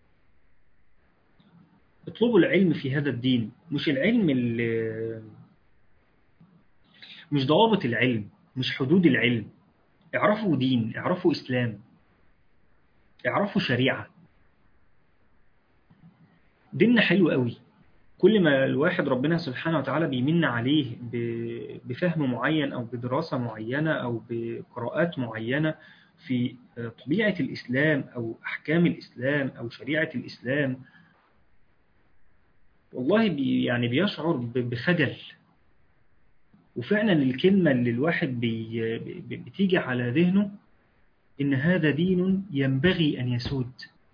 اطلبوا العلم في هذا الدين مش العلم مش ضوابط العلم مش حدود العلم اعرفوا دين اعرفوا إسلام اعرفوا شريعة ديننا حلو قوي كل ما الواحد ربنا سبحانه وتعالى بيمن عليه بفهم معين أو بدراسة معينة أو بقراءات معينة في طبيعة الإسلام أو أحكام الإسلام أو شريعة الإسلام والله بي يعني بيشعر بخجل وفعلا الكلمة اللي الواحد بي بتيجي على ذهنه إن هذا دين ينبغي أن يسود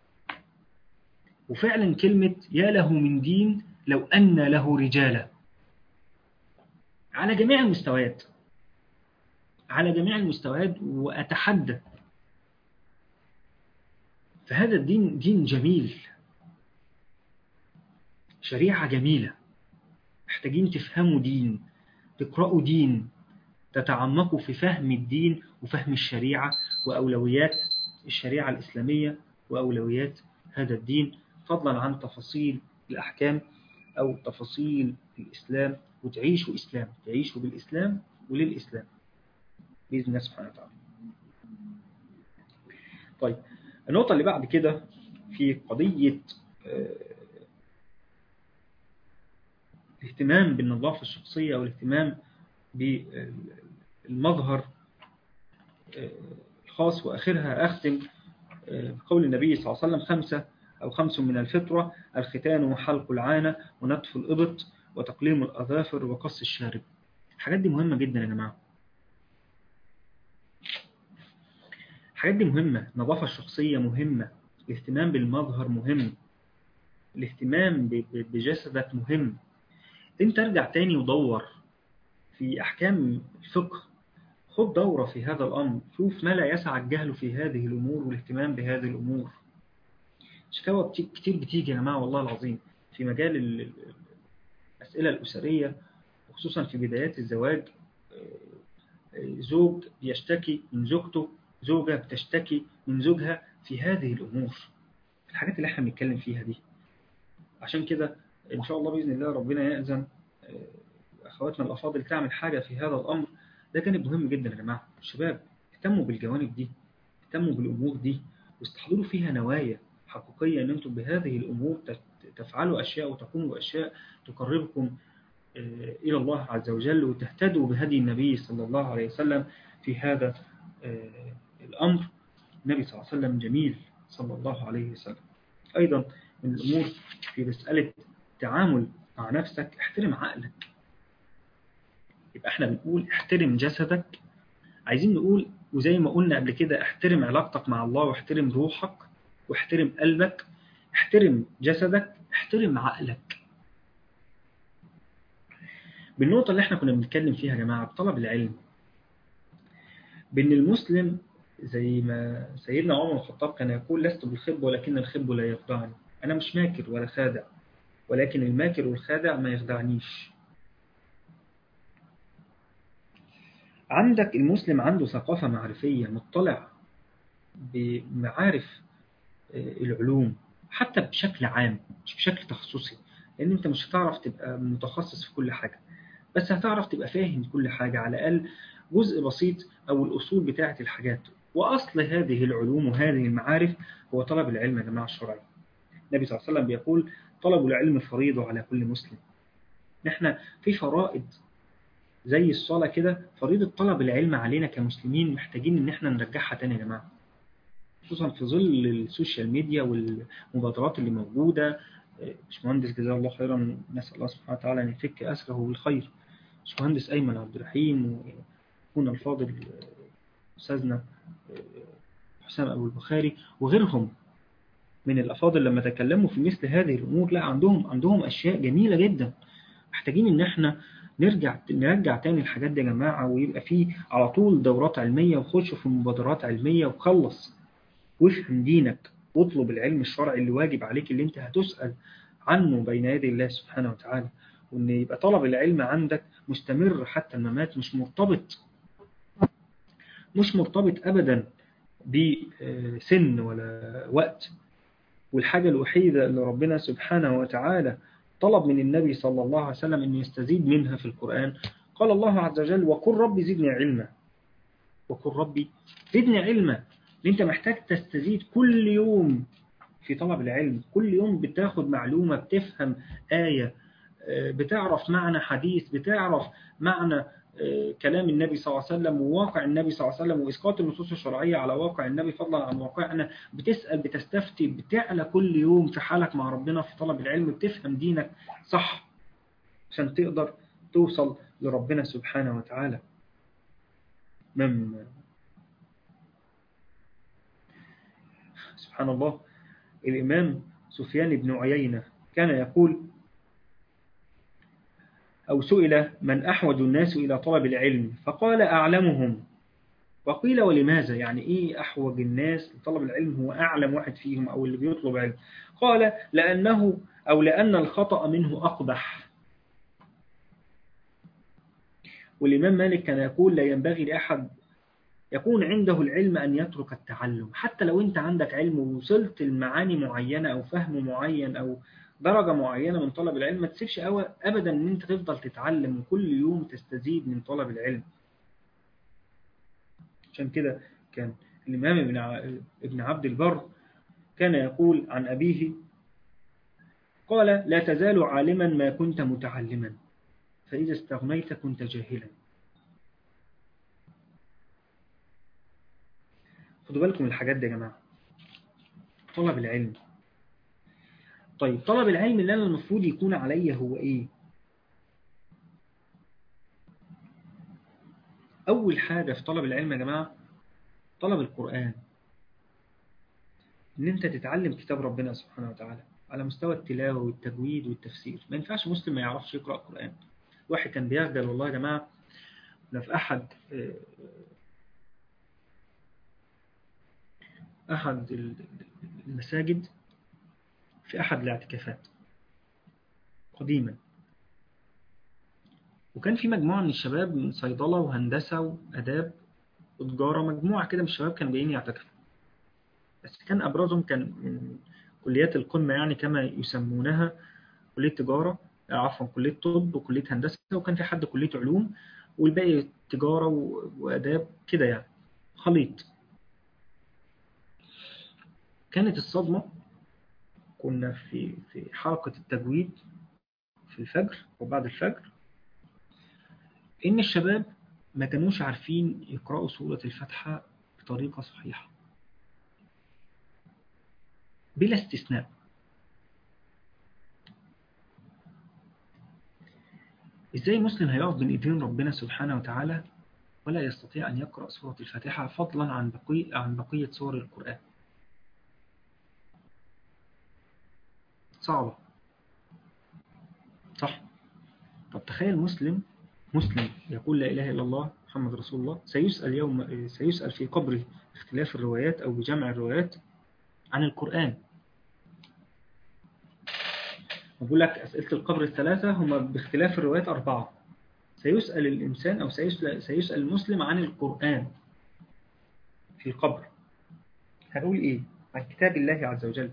وفعلا كلمة يا له من دين لو أن له رجالا على جميع المستويات على جميع المستويات وأتحدى فهذا الدين دين جميل شريعة جميلة محتاجين تفهموا دين تقرأوا دين تتعمقوا في فهم الدين وفهم الشريعة وأولويات الشريعة الإسلامية وأولويات هذا الدين فضلا عن تفاصيل الأحكام أو تفاصيل الإسلام وتعيشوا إسلام تعيشوا بالإسلام وللإسلام بإذن الله سبحانه وتعالى طيب النقطة اللي بعد كده في قضية الاهتمام بالنظافة الشخصية أو الاهتمام بالمظهر الخاص وآخرها أختم بقول النبي صلى الله عليه وسلم خمسة أو خمس من الفطرة الختان وحلق العانة ونتف الإبط وتقليم الأظافر وقص الشارب الحاجات دي مهمة جدا يا جماعة الحاجات دي مهمة النظافة الشخصية مهمة الاهتمام بالمظهر مهم الاهتمام بجسدك مهم انت ارجع تاني ودور في أحكام الفقه خد دورة في هذا الأمر شوف ما لا يسع الجهل في هذه الأمور والاهتمام بهذه الأمور شكاوى كتير بتيجي يا جماعة والله العظيم في مجال الأسئلة الأسرية وخصوصا في بدايات الزواج زوج يشتكي من زوجته زوجة بتشتكي من زوجها في هذه الأمور الحاجات اللي احنا بنتكلم فيها دي عشان كده إن شاء الله بإذن الله ربنا يأذن أخواتنا الأفاضل تعمل حاجة في هذا الأمر ده جانب مهم جدا يا جماعة الشباب اهتموا بالجوانب دي اهتموا بالأمور دي واستحضروا فيها نوايا حقيقية أن أنتم بهذه الأمور تفعلوا أشياء وتقوموا بأشياء تقربكم إلى الله عز وجل وتهتدوا بهدي النبي صلى الله عليه وسلم في هذا الأمر النبي صلى الله عليه وسلم جميل صلى الله عليه وسلم أيضا من الأمور في مسألة التعامل مع نفسك احترم عقلك يبقى احنا بنقول احترم جسدك عايزين نقول وزي ما قلنا قبل كده احترم علاقتك مع الله واحترم روحك واحترم قلبك احترم جسدك احترم عقلك بالنقطة اللي احنا كنا بنتكلم فيها يا جماعة بطلب العلم بأن المسلم زي ما سيدنا عمر الخطاب كان يقول لست بالخب ولكن الخب لا يخدعني أنا مش ماكر ولا خادع ولكن الماكر والخادع ما يخدعنيش عندك المسلم عنده ثقافة معرفية مطلع بمعارف العلوم حتى بشكل عام مش بشكل تخصصي لأن أنت مش هتعرف تبقى متخصص في كل حاجة بس هتعرف تبقى فاهم كل حاجة على الأقل جزء بسيط أو الأصول بتاعة الحاجات وأصل هذه العلوم وهذه المعارف هو طلب العلم يا جماعة الشرعي النبي صلى الله عليه وسلم بيقول طلب العلم فريضة على كل مسلم نحن في فرائض زي الصلاة كده فريضة طلب العلم علينا كمسلمين محتاجين ان احنا نرجعها تاني يا جماعة خصوصا في ظل السوشيال ميديا والمبادرات اللي موجودة باشمهندس جزاه الله خيرا نسأل الله سبحانه وتعالى أن يفك أسره بالخير باشمهندس أيمن عبد الرحيم وأخونا الفاضل أستاذنا حسام أبو البخاري وغيرهم من الأفاضل لما تكلموا في مثل هذه الأمور لا عندهم عندهم أشياء جميلة جدا محتاجين إن احنا نرجع نرجع تاني الحاجات دي يا جماعة ويبقى فيه على طول دورات علمية وخش في مبادرات علمية وخلص وافهم دينك واطلب العلم الشرعي اللي واجب عليك اللي انت هتسأل عنه بين يدي الله سبحانه وتعالى وان يبقى طلب العلم عندك مستمر حتى الممات مش مرتبط مش مرتبط ابدا بسن ولا وقت والحاجة الوحيدة اللي ربنا سبحانه وتعالى طلب من النبي صلى الله عليه وسلم أن يستزيد منها في القرآن قال الله عز وجل وقل ربي زدني علما وقل ربي زدني علما انت محتاج تستزيد كل يوم في طلب العلم كل يوم بتاخد معلومة بتفهم آية بتعرف معنى حديث بتعرف معنى كلام النبي صلى الله عليه وسلم وواقع النبي صلى الله عليه وسلم وإسقاط النصوص الشرعية على واقع النبي فضلا عن واقعنا بتسأل بتستفتي بتعلى كل يوم في حالك مع ربنا في طلب العلم بتفهم دينك صح عشان تقدر توصل لربنا سبحانه وتعالى من سبحان الله الإمام سفيان بن عيينة كان يقول أو سئل من أحوج الناس إلى طلب العلم فقال أعلمهم وقيل ولماذا يعني إيه أحوج الناس لطلب العلم هو أعلم واحد فيهم أو اللي بيطلب علم قال لأنه أو لأن الخطأ منه أقبح والإمام مالك كان يقول لا ينبغي لأحد يكون عنده العلم أن يترك التعلم حتى لو أنت عندك علم ووصلت لمعاني معينة أو فهم معين أو درجة معينة من طلب العلم ما تسيبش أبدا أن أنت تفضل تتعلم وكل يوم تستزيد من طلب العلم عشان كده كان الإمام ابن ابن عبد البر كان يقول عن أبيه قال لا تزال عالما ما كنت متعلما فإذا استغنيت كنت جاهلا خدوا بالكم من الحاجات دي يا جماعة طلب العلم طيب طلب العلم اللي أنا المفروض يكون عليا هو إيه أول حاجة في طلب العلم يا جماعة طلب القرآن إن أنت تتعلم كتاب ربنا سبحانه وتعالى على مستوى التلاوة والتجويد والتفسير ما ينفعش مسلم ما يعرفش يقرأ القرآن واحد كان بيخجل والله يا جماعة في أحد أحد المساجد في أحد الاعتكافات قديما وكان في مجموعة من الشباب من صيدلة وهندسة وأداب وتجارة مجموعة كده من الشباب كانوا جايين يعتكفوا بس كان أبرزهم كان من كليات القمة يعني كما يسمونها كلية تجارة عفوا كلية طب وكلية هندسة وكان في حد كلية علوم والباقي تجارة وأداب كده يعني خليط كانت الصدمة كنا في في حلقة التجويد في الفجر وبعد الفجر إن الشباب ما كانوش عارفين يقرأوا سورة الفاتحة بطريقة صحيحة بلا استثناء إزاي مسلم هيقف بين إيدين ربنا سبحانه وتعالى ولا يستطيع أن يقرأ سورة الفاتحة فضلا عن بقية, عن بقية سور القرآن صعبة صح طب تخيل مسلم مسلم يقول لا إله إلا الله محمد رسول الله سيسأل يوم سيسأل في قبره اختلاف الروايات أو بجمع الروايات عن القرآن بقول لك أسئلة القبر الثلاثة هما باختلاف الروايات أربعة سيسأل الإنسان أو سيسأل, سيسأل المسلم عن القرآن في القبر هنقول إيه عن كتاب الله عز وجل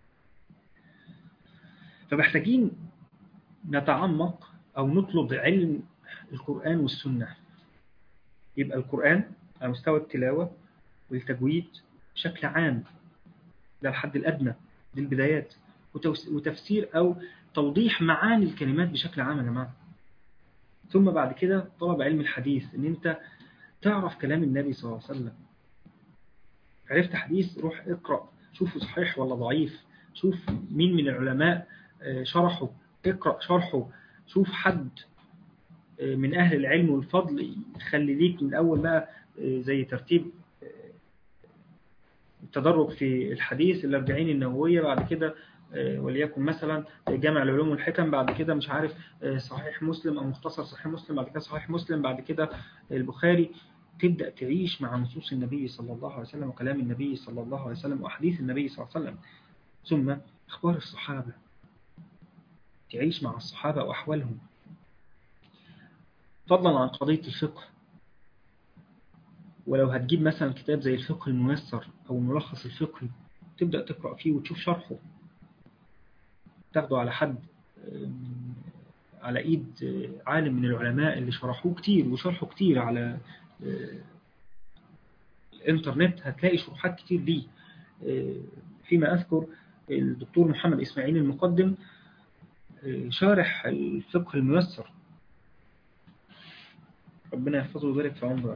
فمحتاجين نتعمق أو نطلب علم القرآن والسنة يبقى القرآن على مستوى التلاوة والتجويد بشكل عام ده الحد الأدنى دي البدايات وتفسير أو توضيح معاني الكلمات بشكل عام يا جماعة ثم بعد كده طلب علم الحديث ان انت تعرف كلام النبي صلى الله عليه وسلم عرفت حديث روح اقرأ شوفه صحيح ولا ضعيف شوف مين من العلماء شرحه اقرأ شرحه شوف حد من أهل العلم والفضل يخلي ليك من أول بقى زي ترتيب التدرج في الحديث الأربعين النووية بعد كده وليكن مثلا جامع العلوم والحكم بعد كده مش عارف صحيح مسلم أو مختصر صحيح مسلم بعد كده صحيح مسلم بعد كده البخاري تبدأ تعيش مع نصوص النبي صلى الله عليه وسلم وكلام النبي صلى الله عليه وسلم وأحاديث النبي صلى الله عليه وسلم ثم أخبار الصحابة تعيش مع الصحابة وأحوالهم فضلا عن قضية الفقه ولو هتجيب مثلا كتاب زي الفقه الميسر أو الملخص الفقهي تبدأ تقرأ فيه وتشوف شرحه تاخده على حد على إيد عالم من العلماء اللي شرحوه كتير وشرحوا كتير على الانترنت هتلاقي شروحات كتير ليه فيما أذكر الدكتور محمد إسماعيل المقدم شارح الفقه الميسر ربنا يحفظه ويبارك في عمره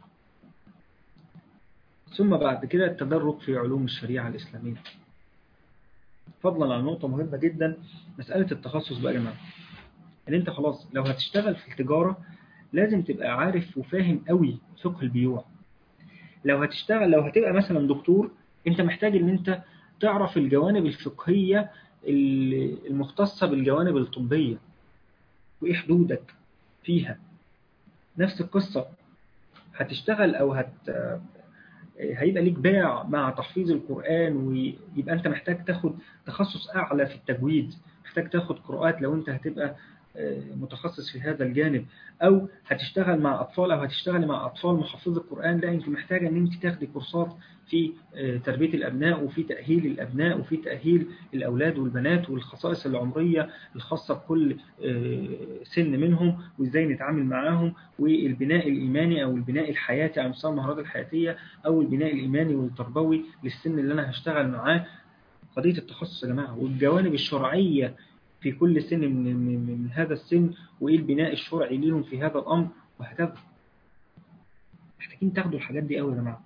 ثم بعد كده التدرج في علوم الشريعة الإسلامية فضلا عن نقطة مهمة جدا مسألة التخصص بقى يا جماعة ان انت خلاص لو هتشتغل في التجارة لازم تبقى عارف وفاهم قوي فقه البيوع لو هتشتغل لو هتبقى مثلا دكتور انت محتاج ان انت تعرف الجوانب الفقهية المختصة بالجوانب الطبية وايه حدودك فيها نفس القصة هتشتغل او هت هيبقى ليك باع مع تحفيظ القرآن ويبقى انت محتاج تاخد تخصص اعلى في التجويد محتاج تاخد قراءات لو انت هتبقى متخصص في هذا الجانب او هتشتغل مع اطفال او هتشتغل مع اطفال محفظ القرآن لا انت محتاجة ان انت تاخدي كورسات في تربية الابناء وفي تأهيل الابناء وفي تأهيل الاولاد والبنات والخصائص العمرية الخاصة بكل سن منهم وازاي نتعامل معاهم والبناء الايماني او البناء الحياتي على مستوى المهارات الحياتية او البناء الايماني والتربوي للسن اللي انا هشتغل معاه قضية التخصص يا جماعة والجوانب الشرعية في كل سن من, من, من هذا السن وإيه البناء الشرعي لهم في هذا الأمر وهكذا محتاجين تاخدوا الحاجات دي قوي يا جماعة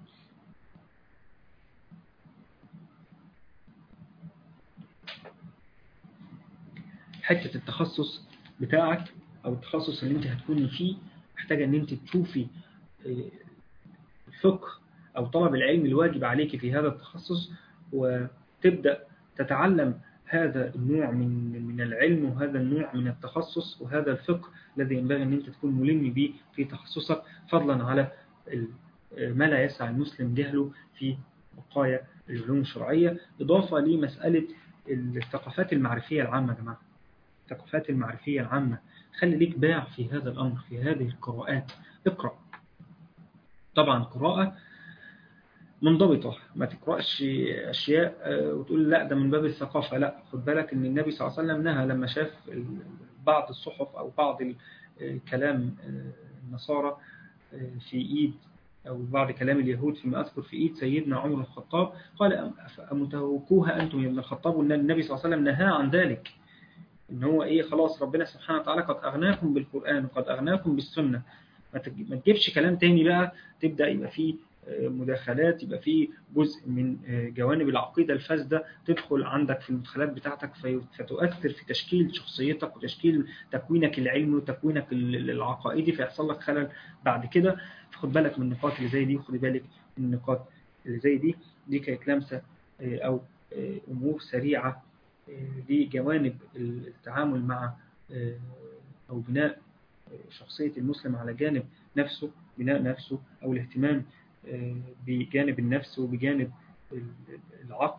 حتة التخصص بتاعك أو التخصص اللي انت هتكوني فيه محتاجة ان انت تشوفي الفقه أو طلب العلم الواجب عليك في هذا التخصص وتبدأ تتعلم هذا النوع من من العلم وهذا النوع من التخصص وهذا الفقه الذي ينبغي أن أنت تكون ملم به في تخصصك فضلا على ما لا يسع المسلم جهله في بقايا العلوم الشرعية إضافة لمسألة الثقافات المعرفية العامة يا جماعة الثقافات المعرفية العامة خلي ليك باع في هذا الأمر في هذه القراءات اقرأ طبعا قراءة منضبطة ما تقرأش أشياء وتقول لا ده من باب الثقافة لا خد بالك أن النبي صلى الله عليه وسلم نهى لما شاف بعض الصحف أو بعض كلام النصارى في إيد أو بعض كلام اليهود فيما أذكر في إيد سيدنا عمر الخطاب قال أمتهوكوها أنتم يا ابن الخطاب وأن النبي صلى الله عليه وسلم نهى عن ذلك ان هو ايه خلاص ربنا سبحانه وتعالى قد اغناكم بالقرآن وقد اغناكم بالسنة ما تجيبش كلام تاني بقى تبدأ يبقى فيه مداخلات يبقى فيه جزء من جوانب العقيدة الفاسدة تدخل عندك في المدخلات بتاعتك فتؤثر في تشكيل شخصيتك وتشكيل تكوينك العلمي وتكوينك العقائدي فيحصل لك خلل بعد كده فخد بالك من النقاط اللي زي دي وخد بالك من النقاط اللي زي دي دي كانت لمسة أو أمور سريعة لجوانب التعامل مع أو بناء شخصية المسلم على جانب نفسه بناء نفسه أو الاهتمام بجانب النفس وبجانب العقل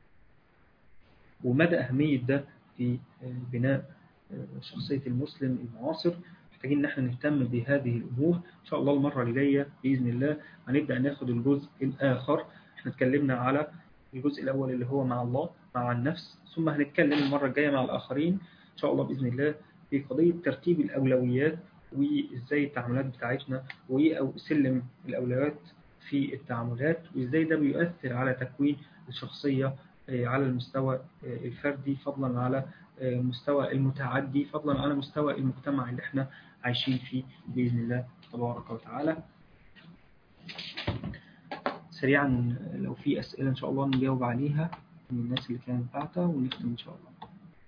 ومدى أهمية ده في بناء شخصية المسلم المعاصر محتاجين ان احنا نهتم بهذه الأمور إن شاء الله المرة اللي جاية بإذن الله هنبدأ ناخد الجزء الآخر احنا اتكلمنا على الجزء الأول اللي هو مع الله مع النفس ثم هنتكلم المرة الجاية مع الآخرين إن شاء الله بإذن الله في قضية ترتيب الأولويات وإزاي التعاملات بتاعتنا وسلم الأولويات في التعاملات وإزاي ده بيؤثر على تكوين الشخصية على المستوى الفردي فضلا على مستوى المتعدي فضلا على مستوى المجتمع اللي احنا عايشين فيه بإذن الله تبارك وتعالى سريعا لو في أسئلة إن شاء الله نجاوب عليها من الناس اللي كانت بعتها ونختم إن شاء الله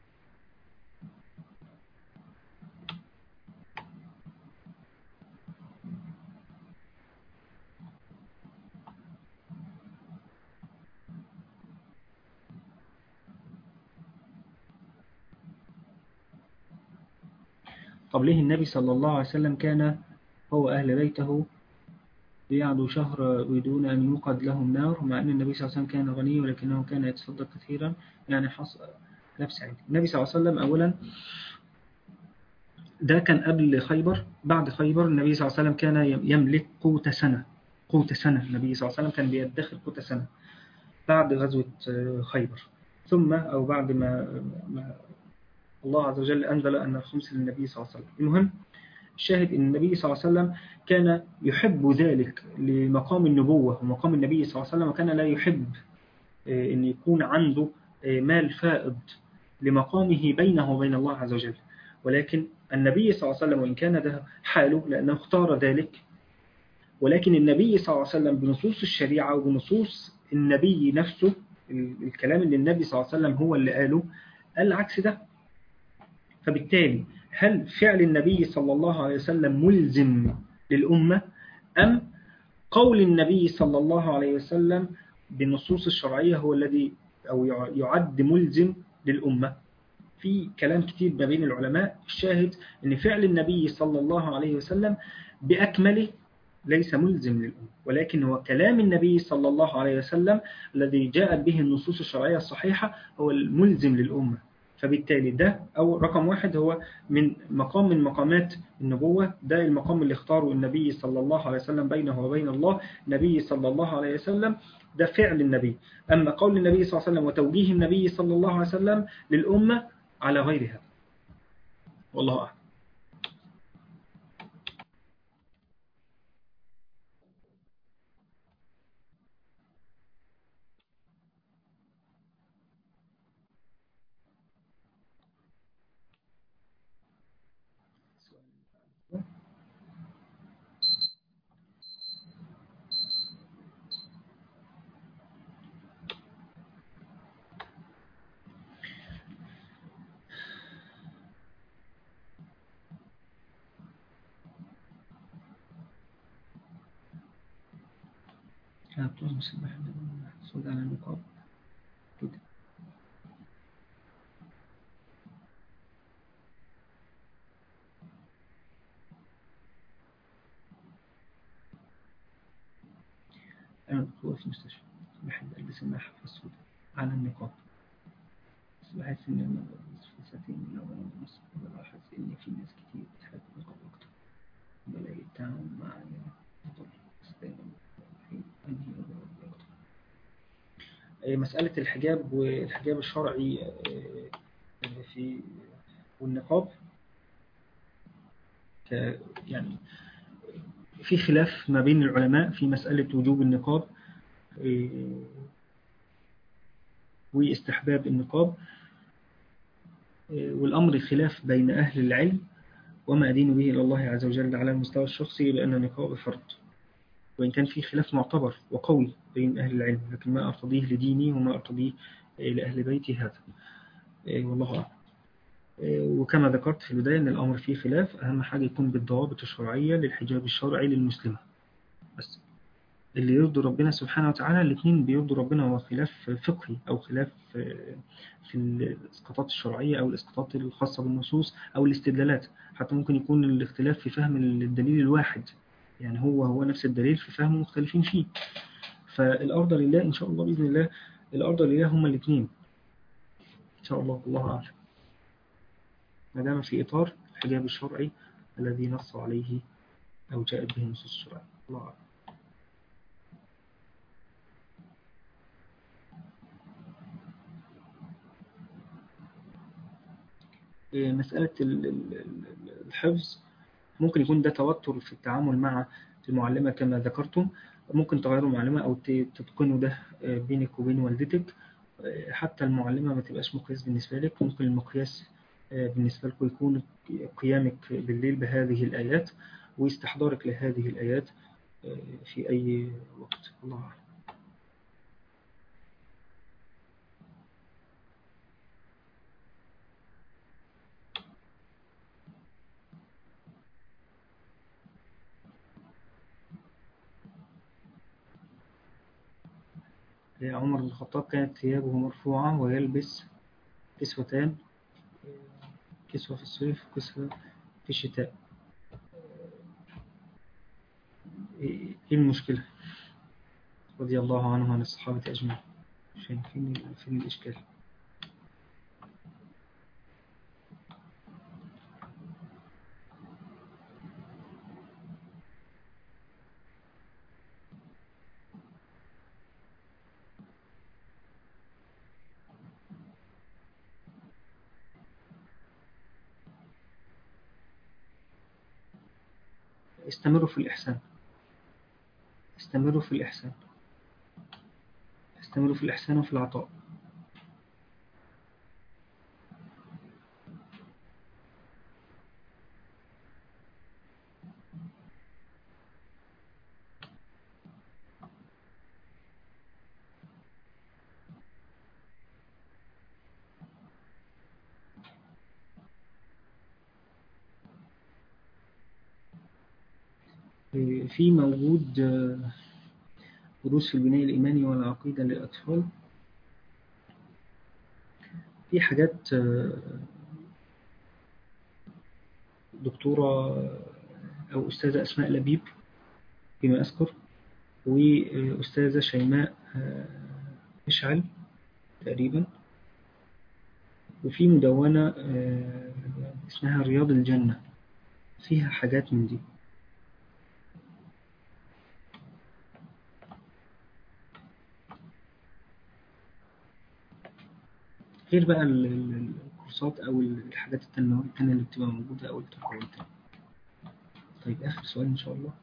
طب ليه النبي صلى الله عليه وسلم كان هو أهل بيته بيعدوا شهر يريدون أن يوقد لهم نار مع أن النبي صلى الله عليه وسلم كان غني ولكنه كان يتصدق كثيرا يعني حصل نفس عادي النبي صلى الله عليه وسلم أولا ده كان قبل خيبر بعد خيبر النبي صلى الله عليه وسلم كان يملك قوت سنة قوت سنة النبي صلى الله عليه وسلم كان بيدخر قوت سنة بعد غزوة خيبر ثم أو بعد ما, ما الله عز وجل أنزل أن الخمس للنبي صلى الله عليه وسلم المهم الشاهد أن النبي صلى الله عليه وسلم كان يحب ذلك لمقام النبوة ومقام النبي صلى الله عليه وسلم وكان لا يحب أن يكون عنده مال فائض لمقامه بينه وبين الله عز وجل ولكن النبي صلى الله عليه وسلم وإن كان ده حاله لأنه اختار ذلك ولكن النبي صلى الله عليه وسلم بنصوص الشريعة وبنصوص النبي نفسه الكلام اللي النبي صلى الله عليه وسلم هو اللي قاله قال عكس ده فبالتالي هل فعل النبي صلى الله عليه وسلم ملزم للأمة أم قول النبي صلى الله عليه وسلم بالنصوص الشرعية هو الذي أو يعد ملزم للأمة في كلام كتير ما بين العلماء الشاهد أن فعل النبي صلى الله عليه وسلم بأكمله ليس ملزم للأمة ولكن هو كلام النبي صلى الله عليه وسلم الذي جاءت به النصوص الشرعية الصحيحة هو الملزم للأمة فبالتالي ده أو رقم واحد هو من مقام من مقامات النبوة ده المقام اللي اختاره النبي صلى الله عليه وسلم بينه وبين الله النبي صلى الله عليه وسلم ده فعل النبي أما قول النبي صلى الله عليه وسلم وتوجيه النبي صلى الله عليه وسلم للأمة على غير هذا والله أعلم كانت مسبح صوت على النقاط كده أنا دكتور في مستشفى بحب ألبس المحفظة السوداء على النقاط بس بحس إن أنا في ساعتين لو أنا مصر بلاحظ إن في ناس كتير بتحب النقاط أكتر بلاقي التعامل معايا أفضل بس دايما مسألة الحجاب والحجاب الشرعي في والنقاب يعني في خلاف ما بين العلماء في مسألة وجوب النقاب واستحباب النقاب والأمر خلاف بين أهل العلم وما أدين به إلى الله عز وجل على المستوى الشخصي لأن النقاء بفرض وإن كان في خلاف معتبر وقوي بين أهل العلم لكن ما أرتضيه لديني وما أرتضيه لأهل بيتي هذا والله أعلم وكما ذكرت في البداية أن الأمر فيه خلاف أهم حاجة يكون بالضوابط الشرعية للحجاب الشرعي للمسلمة بس اللي يرضي ربنا سبحانه وتعالى الاثنين بيرضوا ربنا هو خلاف فقهي أو خلاف في الإسقاطات الشرعية أو الإسقاطات الخاصة بالنصوص أو الاستدلالات حتى ممكن يكون الاختلاف في فهم الدليل الواحد يعني هو هو نفس الدليل في فهم مختلفين فيه فالأرض لله إن شاء الله بإذن الله الأرض لله هما الاثنين إن شاء الله الله أعلم ما دام في إطار الحجاب الشرعي الذي نص عليه أو جاءت به النصوص الشرعية الله أعلم مسألة الحفظ ممكن يكون ده توتر في التعامل مع المعلمة كما ذكرتم ممكن تغيروا معلمة أو تتقنوا ده بينك وبين والدتك حتى المعلمة ما تبقاش مقياس بالنسبة لك ممكن المقياس بالنسبة لكم يكون قيامك بالليل بهذه الآيات واستحضارك لهذه الآيات في أي وقت الله أعلم عمر بن الخطاب كانت ثيابه مرفوعة ويلبس كسوتان كسوة في الصيف وكسوة في الشتاء ايه المشكلة رضي الله عنه عن الصحابة أجمعين فين فين فين الإشكال استمروا في الإحسان استمروا في الإحسان استمروا في الإحسان وفي العطاء في موجود دروس في البناء الإيماني والعقيدة للأطفال في حاجات دكتورة أو أستاذة أسماء لبيب فيما أذكر وأستاذة شيماء مشعل تقريبا وفي مدونة اسمها رياض الجنة فيها حاجات من دي غير بقى الكورسات أو الحاجات التنموية التانية اللي بتبقى موجودة أو التربوية التانية طيب آخر سؤال إن شاء الله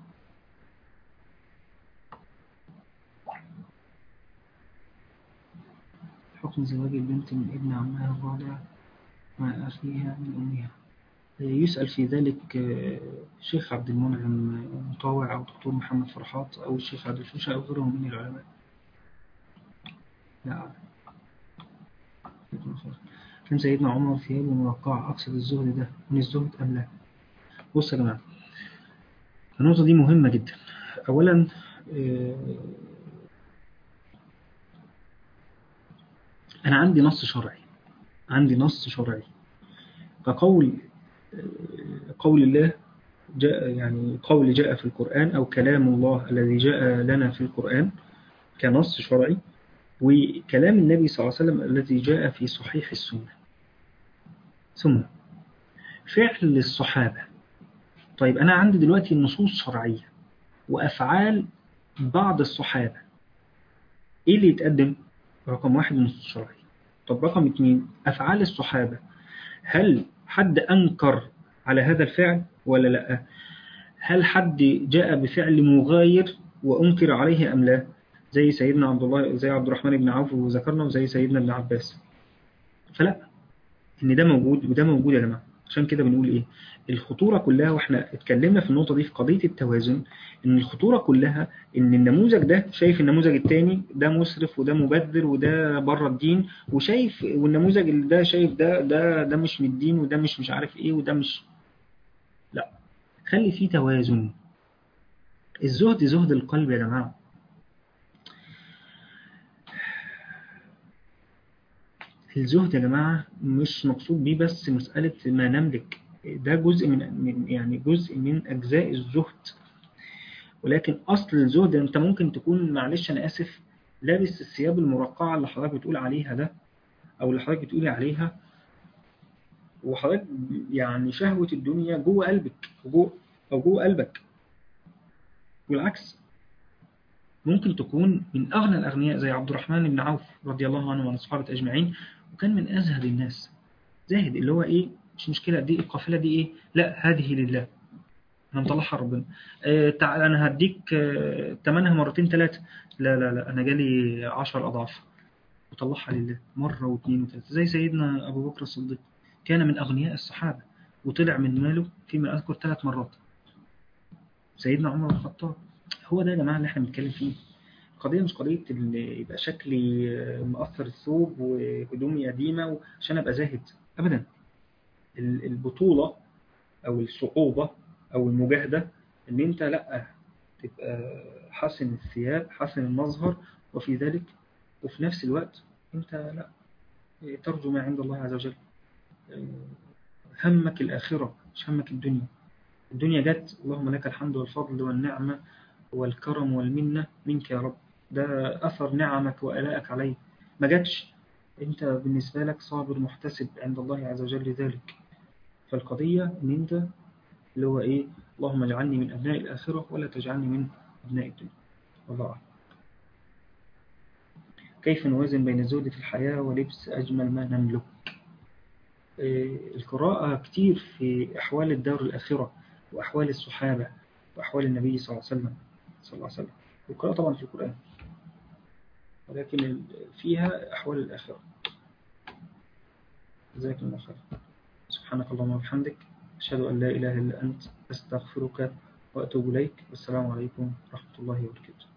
حكم زواج البنت من ابن عمها الرابع مع أخيها من أمها يسأل في ذلك الشيخ عبد المنعم مطاوع أو دكتور محمد فرحات أو الشيخ عبد الشوشة أو غيرهم من العلماء لا كان سيدنا عمر ثيابه موقعة أقصد الزهد ده من الزهد أم لا بص يا جماعة النقطة دي مهمة جدا أولا أنا عندي نص شرعي عندي نص شرعي فقول قول الله جاء يعني قول جاء في القرآن أو كلام الله الذي جاء لنا في القرآن كنص شرعي وكلام النبي صلى الله عليه وسلم الذي جاء في صحيح السنة ثم فعل الصحابة طيب أنا عندي دلوقتي نصوص شرعية وأفعال بعض الصحابة إيه اللي يتقدم؟ رقم واحد النصوص الشرعية طب رقم اتنين أفعال الصحابة هل حد أنكر على هذا الفعل ولا لا هل حد جاء بفعل مغاير وأنكر عليه أم لا زي سيدنا عبد الله زي عبد الرحمن بن عوف وذكرنا وزي سيدنا ابن عباس فلا ان ده موجود وده موجود يا جماعه عشان كده بنقول ايه الخطوره كلها واحنا اتكلمنا في النقطه دي في قضيه التوازن ان الخطوره كلها ان النموذج ده شايف النموذج التاني ده مسرف وده مبذر وده بره الدين وشايف والنموذج اللي ده شايف ده ده ده مش من الدين وده مش مش عارف ايه وده مش لا خلي فيه توازن الزهد زهد القلب يا جماعه الزهد يا جماعة مش مقصود بيه بس مسألة ما نملك ده جزء من من- يعني جزء من أجزاء الزهد ولكن أصل الزهد أنت ممكن تكون معلش أنا آسف لابس الثياب المرقعة اللي حضرتك بتقول عليها ده أو اللي حضرتك بتقولي عليها وحضرتك يعني شهوة الدنيا جوه قلبك وجوه أو جوه قلبك والعكس ممكن تكون من أغنى الأغنياء زي عبد الرحمن بن عوف رضي الله عنه وعن الصحابة أجمعين وكان من أزهد الناس زاهد اللي هو إيه مش مشكلة دي القافلة دي إيه لا هذه لله أنا مطلعها ربنا آه تعال أنا هديك آه تمنها مرتين ثلاثة لا لا لا أنا جالي عشر أضعاف وطلعها لله مرة واثنين وثلاثة زي سيدنا أبو بكر الصديق كان من أغنياء الصحابة وطلع من ماله فيما أذكر ثلاث مرات سيدنا عمر بن الخطاب هو ده يا جماعة اللي احنا بنتكلم فيه القضية مش قضية إن يبقى شكلي مؤثر الثوب وهدومي قديمة عشان أبقى زاهد أبدا ال- البطولة أو الصعوبة أو المجاهدة إن أنت لأ تبقى حسن الثياب حسن المظهر وفي ذلك وفي نفس الوقت أنت لأ ترجو ما عند الله عز وجل همك الآخرة مش همك الدنيا الدنيا جت اللهم لك الحمد والفضل والنعمة والكرم والمنة منك يا رب ده أثر نعمك وآلائك علي ما جاتش أنت بالنسبة لك صابر محتسب عند الله عز وجل ذلك فالقضية إن أنت اللي هو إيه اللهم اجعلني من أبناء الآخرة ولا تجعلني من أبناء الدنيا والله أعلم كيف نوازن بين الزهد في الحياة ولبس أجمل ما نملك القراءة كتير في أحوال الدار الآخرة وأحوال الصحابة وأحوال النبي صلى الله عليه وسلم صلى الله عليه وسلم القراءة طبعا في القرآن ولكن فيها أحوال الآخرة جزاكم الله خير سبحانك اللهم وبحمدك أشهد أن لا إله إلا أنت أستغفرك وأتوب إليك والسلام عليكم ورحمة الله وبركاته